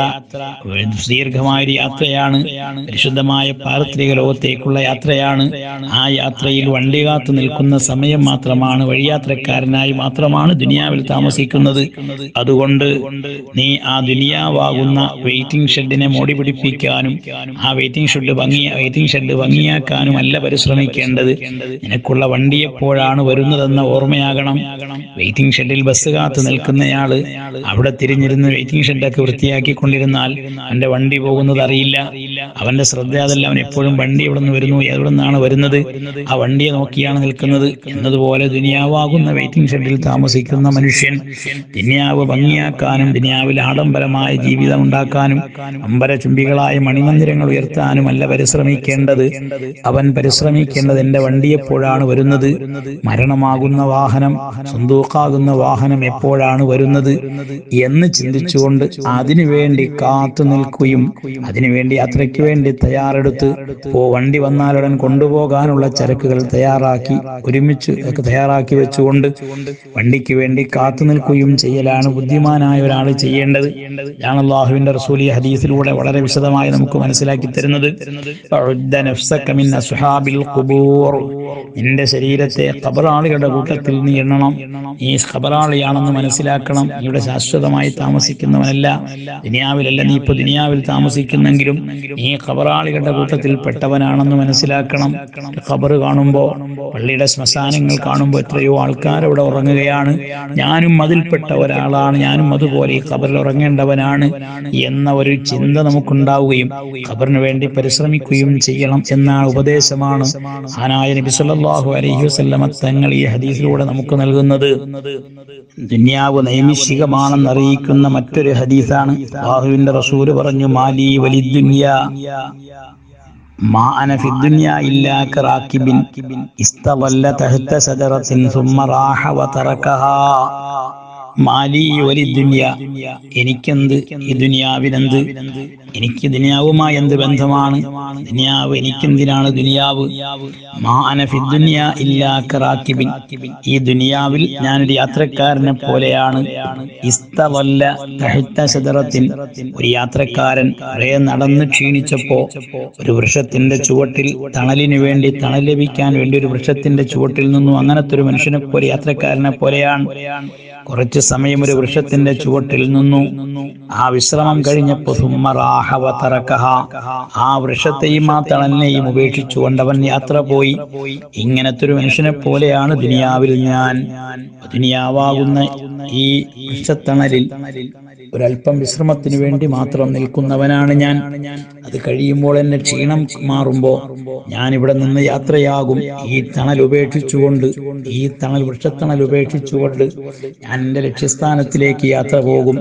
ദീർഘമായ ഒരു യാത്രയാണ് പരിശുദ്ധമായ പാരത്രിക ലോകത്തേക്കുള്ള യാത്രയാണ് ആ യാത്രയിൽ വണ്ടി കാത്തു നിൽക്കുന്ന സമയം മാത്രമാണ് വഴിയാത്രക്കാരനായി മാത്രമാണ് ദുനിയാവിൽ താമസിക്കുന്നത് അതുകൊണ്ട് നീ ആ ദുനിയാവാകുന്ന വെയിറ്റിംഗ് ഷെഡിനെ മോടി പിടിപ്പിക്കാനും ആ വെയിറ്റിംഗ് ഷെഡ് ഭംഗി വെയിറ്റിംഗ് ഷെഡ് ഭംഗിയാക്കാനും അല്ല പരിശ്രമിക്കേണ്ടത് നിനക്കുള്ള വണ്ടി എപ്പോഴാണ് വരുന്നതെന്ന ഓർമ്മയാകണം വെയിറ്റിംഗ് ഷെഡിൽ ബസ് കാത്തു നിൽക്കുന്നയാള് അവിടെ തിരിഞ്ഞിരുന്ന് വെയിറ്റിംഗ് ഷെഡൊക്കെ വൃത്തിയാക്കിക്കൊണ്ടിരുന്നാൽ അവന്റെ വണ്ടി പോകുന്നത് അറിയില്ല അവന്റെ ശ്രദ്ധ അതല്ല അവൻ എപ്പോഴും വണ്ടി എവിടെ നിന്ന് വരുന്നു എവിടെ നിന്നാണ് വരുന്നത് ആ വണ്ടിയെ നോക്കിയാണ് നിൽക്കുന്നത് എന്നതുപോലെ ദുനിയാവാകുന്ന വെയിറ്റിംഗ് ഷെഡിൽ താമസിക്കുന്ന മനുഷ്യൻ ദുനിയാവ് ഭംഗിയാക്കാനും ദുനിയാവിൽ ആഡംബരമായ ജീവിതം ഉണ്ടാക്കാനും അമ്പര ചുംബികളായ മണിമന്ദിരങ്ങൾ ഉയർത്താനും അല്ല പരിശ്രമിക്കേണ്ടത് അവൻ പരിശ്രമിക്കേണ്ടത് എന്റെ വണ്ടി എപ്പോഴാണ് വരുന്നത് മരണമാകുന്ന വാഹനം സ്വന്തൂക്കാകുന്ന വാഹനം എപ്പോഴാണ് വരുന്നത് എന്ന് ചിന്തിച്ചുകൊണ്ട് അതിനുവേണ്ടി കാത്തു നിൽക്കുകയും അതിനുവേണ്ടി യാത്രയ്ക്ക് യാത്രയ്ക്ക് വേണ്ടി തയ്യാറെടുത്ത് പോ വണ്ടി വന്നാലുടൻ കൊണ്ടുപോകാനുള്ള ചരക്കുകൾ തയ്യാറാക്കി ഒരുമിച്ച് ഒക്കെ തയ്യാറാക്കി വെച്ചുകൊണ്ട് വണ്ടിക്ക് വേണ്ടി കാത്തു നിൽക്കുകയും ചെയ്യലാണ് ബുദ്ധിമാനായ ഒരാൾ ചെയ്യേണ്ടത് ഞാൻ അള്ളാഹുവിന്റെ റസൂലി ഹദീസിലൂടെ വളരെ വിശദമായി നമുക്ക് മനസ്സിലാക്കി തരുന്നത് ഫഉദ്ദ നഫ്സക മിൻ അസ്ഹാബിൽ ഖുബൂർ നിന്റെ ശരീരത്തെ ഖബറാളികളുടെ കൂട്ടത്തിൽ നീ എണ്ണണം നീ ഖബറാളിയാണെന്ന് മനസ്സിലാക്കണം ഇവിടെ ശാശ്വതമായി താമസിക്കുന്നവനല്ല ദുനിയാവിലല്ല നീ ഇപ്പൊ ദുനിയാവിൽ താമസിക്കുന്നെങ്കിലും നീ ഖബറാളികളുടെ കൂട്ടത്തിൽ പെട്ടവനാണെന്ന് മനസ്സിലാക്കണം ഖബർ കാണുമ്പോ പള്ളിയുടെ ശ്മശാനങ്ങൾ കാണുമ്പോൾ എത്രയോ ആൾക്കാർ അവിടെ ഉറങ്ങുകയാണ് ഞാനും അതിൽപ്പെട്ട ഒരാളാണ് ഞാനും അതുപോലെ ഈ ഖബറിൽ ഉറങ്ങേണ്ടവനാണ് എന്ന ഒരു ചിന്ത നമുക്കുണ്ടാവുകയും ഖബറിന് വേണ്ടി പരിശ്രമിക്കുകയും ചെയ്യണം എന്ന ഉപദേശമാണ് ആനായ നബി സല്ലല്ലാഹു അലൈഹി വസല്ലമ തങ്ങൾ ഈ ഹദീസിലൂടെ നമുക്ക് നൽകുന്നത് ദുന്യാവ് നൈമിഷികമാണെന്ന് അറിയിക്കുന്ന മറ്റൊരു ഹദീസാണ് അള്ളാഹുവിന്റെ റസൂല് പറഞ്ഞു മാലി വലി ما أنا في الدنيا إلا كراكب استظل تحت شجرة ثم راح وتركها മാലി വലി ദുനിയ എനിക്കെന്ത് ഈ ദുനിയാവിനെന്ത് എനിക്ക് ദുനിയാവുമായി എന്ത് ബന്ധമാണ് ദുനിയാവ് എനിക്കെന്തിനാണ് ദുനിയാവ് മാ അന ഫി ദുനിയ ഇല്ലാ കറാക്കിബിൻ ഈ ദുനിയാവിൽ ഞാനൊരു യാത്രക്കാരനെ പോലെയാണ് ഇസ്തവല്ല തഹിത്ത ശതറത്തിൻ ഒരു യാത്രക്കാരൻ കുറെ നടന്ന് ക്ഷീണിച്ചപ്പോ ഒരു വൃക്ഷത്തിന്റെ ചുവട്ടിൽ തണലിന് വേണ്ടി തണൽ ലഭിക്കാൻ വേണ്ടി ഒരു വൃക്ഷത്തിന്റെ ചുവട്ടിൽ നിന്നും അങ്ങനത്തെ ഒരു മനുഷ്യനെ പോലെ യാത്രക്കാരനെ പോലെയാണ് കുറച്ച് സമയം ഒരു വൃക്ഷത്തിന്റെ ചുവട്ടിൽ നിന്നു ആ വിശ്രമം കഴിഞ്ഞപ്പോ സുമ്മറാഹ വതറക്കഹ. ആ വൃക്ഷത്തെയും ആ തണലിനെയും ഉപേക്ഷിച്ചുകൊണ്ട് അവൻ യാത്ര പോയി ഇങ്ങനത്തെ ഒരു മനുഷ്യനെ പോലെയാണ് ദുനിയാവിൽ ഞാൻ ദുനിയാവാകുന്ന ഈ വൃക്ഷത്തണലിൽ ഒരല്പം വിശ്രമത്തിന് വേണ്ടി മാത്രം നിൽക്കുന്നവനാണ് ഞാൻ അത് കഴിയുമ്പോൾ എന്നെ ക്ഷീണം മാറുമ്പോ ഞാൻ ഇവിടെ നിന്ന് യാത്രയാകും ഈ തണൽ ഉപേക്ഷിച്ചുകൊണ്ട് ഈ തണൽ വൃക്ഷത്തണൽ ഉപേക്ഷിച്ചുകൊണ്ട് ഞാൻ എന്റെ ലക്ഷ്യസ്ഥാനത്തിലേക്ക് യാത്ര പോകും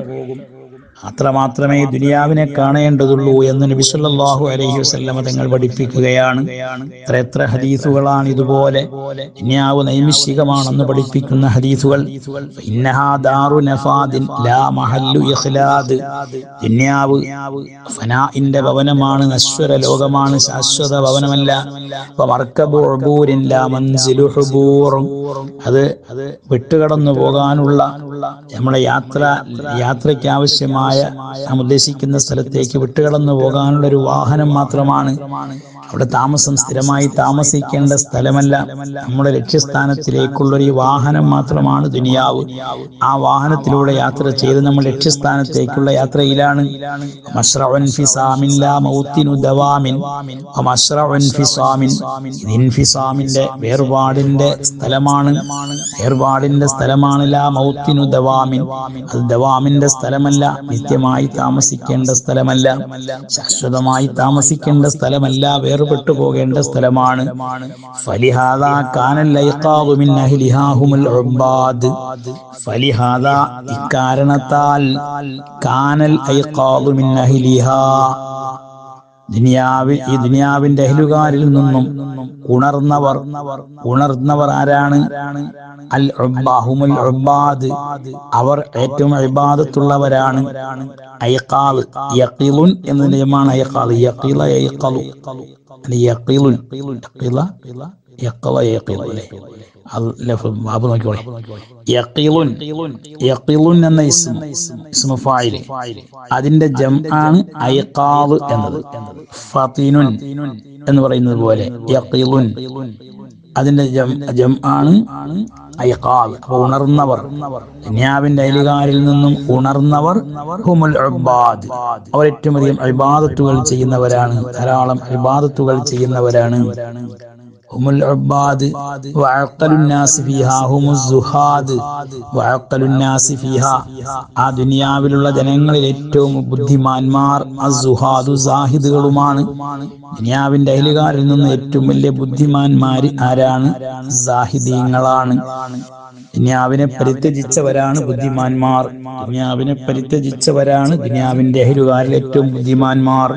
അത്ര മാത്രമേ ദുനിയാവിനെ കാണേണ്ടതുള്ളൂ എന്ന് നബി സല്ലല്ലാഹു അലൈഹി വസല്ലമ തങ്ങൾ പഠിപ്പിക്കുകയാണ് എത്ര എത്ര ഹദീസുകളാണ് ഇതുപോലെ ദുനിയാവ് നൈമിഷികമാണെന്ന് പഠിപ്പിക്കുന്ന ഹദീസുകൾ ഇന്നഹാ ദാറു നഫാദിൻ ലാ മഹല്ലു ഇഖ്ലാദ് ദുനിയാവ് ഫനാഇന്റെ ഭവനമാണ് നശ്വര ലോകമാണ് ശാശ്വത ഭവനമല്ല വമർക്കബു ഉബൂരിൻ ലാ മൻസിലു ഹുബൂറും അത് അത് വിട്ടുകടന്നു പോകാനുള്ള നമ്മുടെ യാത്ര യാത്രയ്ക്ക് ആവശ്യമായ നാം ഉദ്ദേശിക്കുന്ന സ്ഥലത്തേക്ക് വിട്ടുകടന്നു പോകാനുള്ള ഒരു വാഹനം മാത്രമാണ് അവിടെ താമസം സ്ഥിരമായി താമസിക്കേണ്ട സ്ഥലമല്ല നമ്മുടെ ലക്ഷ്യസ്ഥാനത്തിലേക്കുള്ള ഒരു വാഹനം മാത്രമാണ് ദുനിയാവ് ആ വാഹനത്തിലൂടെ യാത്ര ചെയ്ത് നമ്മൾ ലക്ഷ്യസ്ഥാനത്തേക്കുള്ള യാത്രയിലാണ് മശ്റഉൻ ഫിസാമിൻ ലാ മൗത്തിനു ദവാമിൻ വമശ്റഉൻ ഫിസാമിൻ ഇത് ഇൻഫിസാമിന്റെ വേർപാടിന്റെ സ്ഥലമാണ് വേർപാടിന്റെ സ്ഥലമാണ് ലാ മൗത്തിനു ദവാമിൻ അത് ദവാമിന്റെ സ്ഥലമല്ല നിത്യമായി താമസിക്കേണ്ട സ്ഥലമല്ല ശാശ്വതമായി താമസിക്കേണ്ട സ്ഥലമല്ല വേർപെട്ടു പോകേണ്ട സ്ഥലമാണ് ഫലിഹാദ കാനൽ ലൈഖാദു മിൻ അഹ്ലിഹാ ഹുമുൽ ഉബാദ് ഫലിഹാദ ഇക്കാരണത്താൽ കാനൽ ഐഖാദു മിൻ അഹ്ലിഹാ ദുനിയാവിൽ ഈ ദുനിയാവിന്റെ അഹലുകാരിൽ നിന്നും ഉണർന്നവർ ഉണർന്നവർ ആരാണ് അൽ ഉബ്ബാഹുമുൽ ഉബ്ബാദ് അവർ ഏറ്റവും ഇബാദത്തുള്ളവരാണ് ഐഖാദ് യഖീലുൻ എന്ന നിയമമാണ് ഐഖാദ് യഖീല യഖലു അല്ല യഖീലുൻ യഖീല യഖല യഖീലു അല്ലേ അത് ലഫ് ബാബ് നോക്കിക്കോളെ യഖീലുൻ യഖീലുൻ എന്ന ഇസ്മ ഇസ്മ ഫായില് അതിന്റെ ജം ആണ് ഐഖാദ് എന്നത് ഫതീനുൻ എന്ന് പറയുന്നത് പോലെ യഖീലുൻ അതിന്റെ ജം ജം ആണ് ഐഖാദ് അപ്പൊ ഉണർന്നവർ ദുനിയാവിന്റെ അയലുകാരിൽ നിന്നും ഉണർന്നവർ ഹുമുൽ ഉബ്ബാദ് അവർ ഏറ്റവും അധികം ഇബാദത്തുകൾ ചെയ്യുന്നവരാണ് ധാരാളം ഇബാദത്തുകൾ ചെയ്യുന്നവരാണ് هم العباد وعقل الناس فيها هم الزهاد وعقل الناس فيها ആ ദുനിയാവിലുള്ള ജനങ്ങളിൽ ഏറ്റവും ബുദ്ധിമാന്മാർ അസുഹാദു സാഹിദുകളുമാണ് ദുനിയാവിന്റെ അയലുകാരിൽ നിന്ന് ഏറ്റവും വലിയ ബുദ്ധിമാന്മാര് ആരാണ് സാഹിദീങ്ങളാണ് ദുനിയാവിനെ പരിത്യജിച്ചവരാണ് ബുദ്ധിമാന്മാർ ദുനിയാവിനെ പരിത്യജിച്ചവരാണ് ദുനിയാവിന്റെ അയലുകാരിൽ ഏറ്റവും ബുദ്ധിമാന്മാർ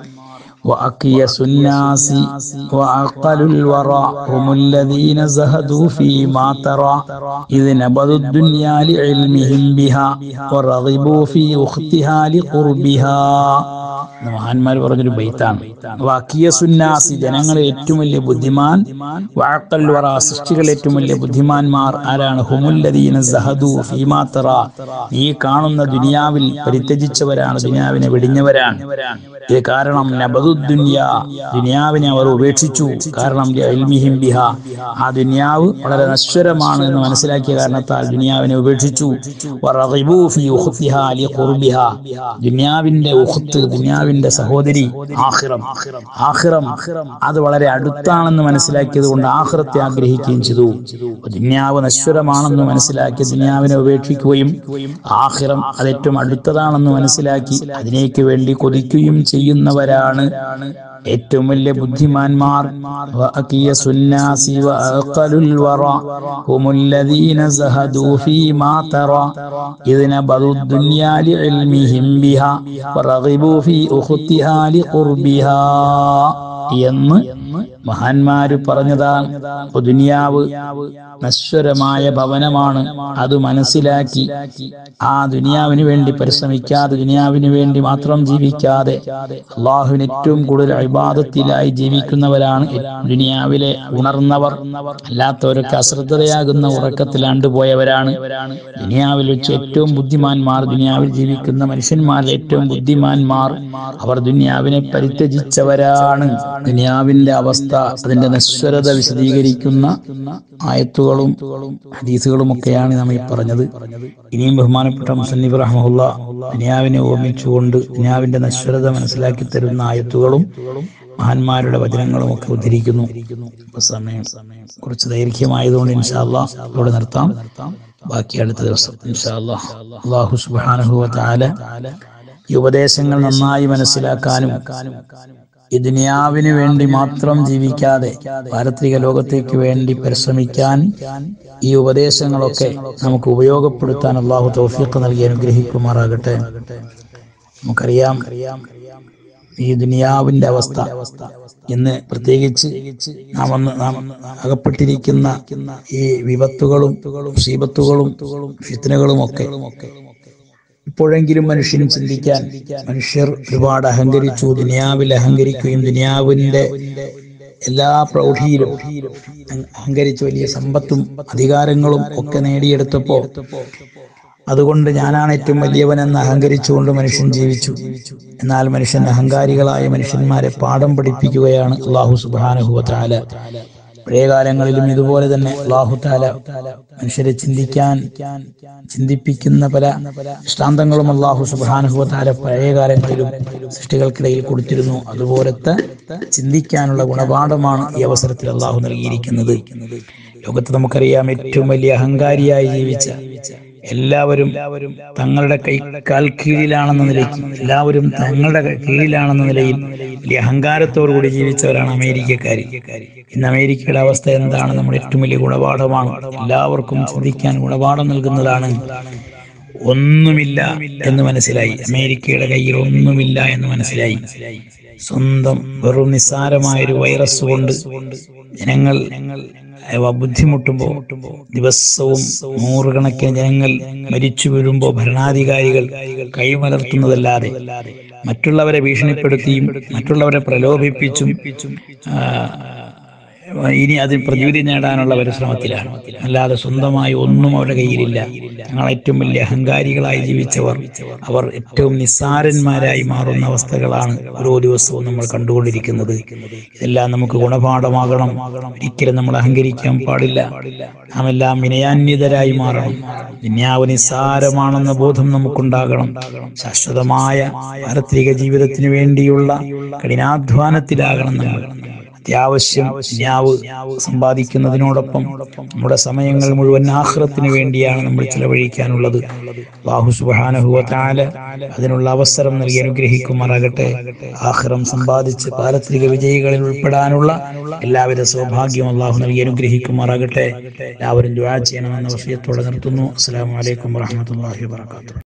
وأقيس الناس وأقل الورى هم الذين زهدوا فيما ترى إذ نبذوا الدنيا لعلمهم بها ورغبوا في أختها لقربها എന്ന് മഹാന്മാർ പറഞ്ഞൊരു ബൈത്താണ് വാക്കിയ സുന്നാസി ജനങ്ങളിൽ ഏറ്റവും വലിയ ബുദ്ധിമാൻ വാക്കൽ വറ സൃഷ്ടികൾ ഏറ്റവും വലിയ ബുദ്ധിമാന്മാർ ആരാണ് ഹുമുല്ലദീന സഹദു ഫീമാത്തറ ഈ കാണുന്ന ദുനിയാവിൽ പരിത്യജിച്ചവരാണ് ദുനിയാവിനെ വെടിഞ്ഞവരാണ് ഇത് കാരണം നബദു ദുനിയ ദുനിയാവിനെ അവർ ഉപേക്ഷിച്ചു കാരണം ഇൽമിഹിം ബിഹ ആ ദുനിയാവ് വളരെ നശ്വരമാണ് എന്ന് മനസ്സിലാക്കിയ കാരണത്താൽ ദുനിയാവിനെ ഉപേക്ഷിച്ചു വറഗിബു ഫീ ഉഖ്തിഹാ ലിഖുർബിഹ ദുനിയാവിന്റെ ഉഖ്ത്ത് ദുനിയാവിന്റെ സഹോദരി ആഖിറം ആഖിറം അത് വളരെ അടുത്താണെന്ന് മനസ്സിലാക്കിയത് കൊണ്ട് ആഖിറത്തെ ആഗ്രഹിക്കുകയും ചെയ്തു ദുനിയാവ് നശ്വരമാണെന്ന് മനസ്സിലാക്കി ദുനിയാവിനെ ഉപേക്ഷിക്കുകയും ആഖിറം അത് ഏറ്റവും അടുത്തതാണെന്ന് മനസ്സിലാക്കി അതിനേക്ക് വേണ്ടി കൊതിക്കുകയും ചെയ്യുന്നവരാണ് ഏറ്റവും വലിയ ബുദ്ധിമാന്മാർ وأكيس الناس وأقل الورى هم الذين زهدوا فيما ترى إذ نبذوا الدنيا لعلمهم بها ورغبوا في أختها لقربها എന്ന് മഹാന്മാര് പറഞ്ഞതാണ് അപ്പൊ ദുനിയാവ് നശ്വരമായ ഭവനമാണ് അത് മനസ്സിലാക്കി ആ ദുനിയാവിന് വേണ്ടി പരിശ്രമിക്കാതെ ദുനിയാവിന് വേണ്ടി മാത്രം ജീവിക്കാതെ അള്ളാഹുവിന് ഏറ്റവും കൂടുതൽ അഭിബാധത്തിലായി ജീവിക്കുന്നവരാണ് ദുനിയാവിലെ ഉണർന്നവർ അല്ലാത്തവരൊക്കെ അശ്രദ്ധതയാകുന്ന ഉറക്കത്തിലാണ്ട് പോയവരാണ് ദുനിയാവിൽ വെച്ച് ഏറ്റവും ബുദ്ധിമാന്മാർ ദുനിയാവിൽ ജീവിക്കുന്ന മനുഷ്യന്മാരിൽ ഏറ്റവും ബുദ്ധിമാന്മാർ അവർ ദുനിയാവിനെ പരിത്യജിച്ചവരാണ് ദുനിയാവിന്റെ അവസ്ഥ അതിന്റെ നശ്വരത വിശദീകരിക്കുന്ന ആയത്തുകളും ഹദീസുകളും ഒക്കെയാണ് നാം ഈ പറഞ്ഞത് ഇനിയും ബഹുമാനപ്പെട്ട മുസന്നിബ് റഹ്മുല്ല ദുനിയാവിനെ ഓർമ്മിച്ചുകൊണ്ട് ദുനിയാവിന്റെ നശ്വരത മനസ്സിലാക്കി തരുന്ന ആയത്തുകളും മഹാന്മാരുടെ വചനങ്ങളും ഒക്കെ ഉദ്ധരിക്കുന്നു ഇപ്പൊ സമയം കുറച്ച് ദൈർഘ്യമായതുകൊണ്ട് ഇൻഷാല്ലാ ഇവിടെ നിർത്താം ബാക്കി അടുത്ത ദിവസം ഇൻഷാല്ലാ അള്ളാഹു സുബ്ഹാനഹു വ തആല ഈ ഉപദേശങ്ങൾ നന്നായി മനസ്സിലാക്കാനും ഈ ദുനിയാവിന് വേണ്ടി മാത്രം ജീവിക്കാതെ പാരത്രിക ലോകത്തേക്ക് വേണ്ടി പരിശ്രമിക്കാൻ ഈ ഉപദേശങ്ങളൊക്കെ നമുക്ക് ഉപയോഗപ്പെടുത്താൻ അള്ളാഹു തൗഫീഖ് നൽകി അനുഗ്രഹിക്കുമാറാകട്ടെ നമുക്കറിയാം ഈ ദുനിയാവിന്റെ അവസ്ഥ ഇന്ന് പ്രത്യേകിച്ച് നാം ഒന്ന് നാം അകപ്പെട്ടിരിക്കുന്ന ഈ വിപത്തുകളും സീപത്തുകളും ഫിത്തനകളും ഒക്കെ ഇപ്പോഴെങ്കിലും മനുഷ്യൻ ചിന്തിക്കാൻ മനുഷ്യർ ഒരുപാട് അഹങ്കരിച്ചു ദുനിയാവിൽ അഹങ്കരിക്കുകയും ദുനിയാവിന്റെ എല്ലാ പ്രൗഢിയിലും അഹങ്കരിച്ച് വലിയ സമ്പത്തും അധികാരങ്ങളും ഒക്കെ നേടിയെടുത്തപ്പോ അതുകൊണ്ട് ഞാനാണ് ഏറ്റവും വലിയവനെന്ന് അഹങ്കരിച്ചുകൊണ്ട് മനുഷ്യൻ ജീവിച്ചു എന്നാൽ മനുഷ്യൻ അഹങ്കാരികളായ മനുഷ്യന്മാരെ പാഠം പഠിപ്പിക്കുകയാണ് അള്ളാഹു സുബാനുഹുവല പഴയകാലങ്ങളിലും ഇതുപോലെ തന്നെ അള്ളാഹു താല മനുഷ്യരെ ചിന്തിക്കാൻ ചിന്തിപ്പിക്കുന്ന പല ദൃഷ്ടാന്തങ്ങളും അള്ളാഹു സുബാനുഹുവല പഴയകാലങ്ങളിലും സൃഷ്ടികൾക്കിടയിൽ കൊടുത്തിരുന്നു അതുപോലത്തെ ചിന്തിക്കാനുള്ള ഗുണപാഠമാണ് ഈ അവസരത്തിൽ അള്ളാഹു നൽകിയിരിക്കുന്നത് ലോകത്ത് നമുക്കറിയാം ഏറ്റവും വലിയ അഹങ്കാരിയായി ജീവിച്ച എല്ലാവരും തങ്ങളുടെ കൈ കാൽ കീഴിലാണെന്ന നിലയ്ക്ക് എല്ലാവരും തങ്ങളുടെ കീഴിലാണെന്ന നിലയിൽ വലിയ അഹങ്കാരത്തോടു കൂടി ജീവിച്ചവരാണ് അമേരിക്കക്കാർ ഇന്ന് അമേരിക്കയുടെ അവസ്ഥ എന്താണ് നമ്മുടെ ഏറ്റവും വലിയ ഗുണപാഠമാണ് എല്ലാവർക്കും ചിന്തിക്കാൻ ഗുണപാഠം നൽകുന്നതാണ് ഒന്നുമില്ല എന്ന് മനസ്സിലായി അമേരിക്കയുടെ കയ്യിൽ ഒന്നുമില്ല എന്ന് മനസ്സിലായി സ്വന്തം വെറും നിസ്സാരമായ ഒരു വൈറസ് കൊണ്ട് ജനങ്ങൾ ബുദ്ധിമുട്ടുമ്പോൾ ദിവസവും നൂറുകണക്കിന് ജനങ്ങൾ മരിച്ചു വീഴുമ്പോൾ ഭരണാധികാരികൾ കൈമലർത്തുന്നതല്ലാതെ മറ്റുള്ളവരെ ഭീഷണിപ്പെടുത്തിയും മറ്റുള്ളവരെ പ്രലോഭിപ്പിച്ചും ഇനി അതിൽ പ്രതിവിധി നേടാനുള്ള പരിശ്രമത്തിലാണ് അല്ലാതെ സ്വന്തമായി ഒന്നും അവരുടെ കയ്യിലില്ല ഞങ്ങൾ ഏറ്റവും വലിയ അഹങ്കാരികളായി ജീവിച്ചവർ അവർ ഏറ്റവും നിസ്സാരന്മാരായി മാറുന്ന അവസ്ഥകളാണ് ഓരോ ദിവസവും നമ്മൾ കണ്ടുകൊണ്ടിരിക്കുന്നത് ഇതെല്ലാം നമുക്ക് ഗുണപാഠമാകണം ഒരിക്കലും നമ്മൾ അഹങ്കരിക്കാൻ പാടില്ല നാം എല്ലാം വിനയാന്വിതരായി മാറണം ദുന്യാവ് നിസ്സാരമാണെന്ന ബോധം നമുക്കുണ്ടാകണം ശാശ്വതമായ പാരത്രിക ജീവിതത്തിന് വേണ്ടിയുള്ള കഠിനാധ്വാനത്തിലാകണം നമ്മൾ അത്യാവശ്യം ഞാവ് സമ്പാദിക്കുന്നതിനോടൊപ്പം നമ്മുടെ സമയങ്ങൾ മുഴുവൻ ആഹ്റത്തിന് വേണ്ടിയാണ് നമ്മൾ ചെലവഴിക്കാനുള്ളത് ബാഹു സുബാനഹുവല അതിനുള്ള അവസരം നൽകി അനുഗ്രഹിക്കുമാറാകട്ടെ ആഹ്റം സമ്പാദിച്ച് പാരത്രിക വിജയികളിൽ ഉൾപ്പെടാനുള്ള എല്ലാവിധ സൗഭാഗ്യം അള്ളാഹു നൽകി അനുഗ്രഹിക്കുമാറാകട്ടെ എല്ലാവരും ദുആ ചെയ്യണമെന്ന വിഷയത്തോടെ നിർത്തുന്നു അസ്സാം വലൈക്കും വാഹമത്തല്ലാഹി വാത്തു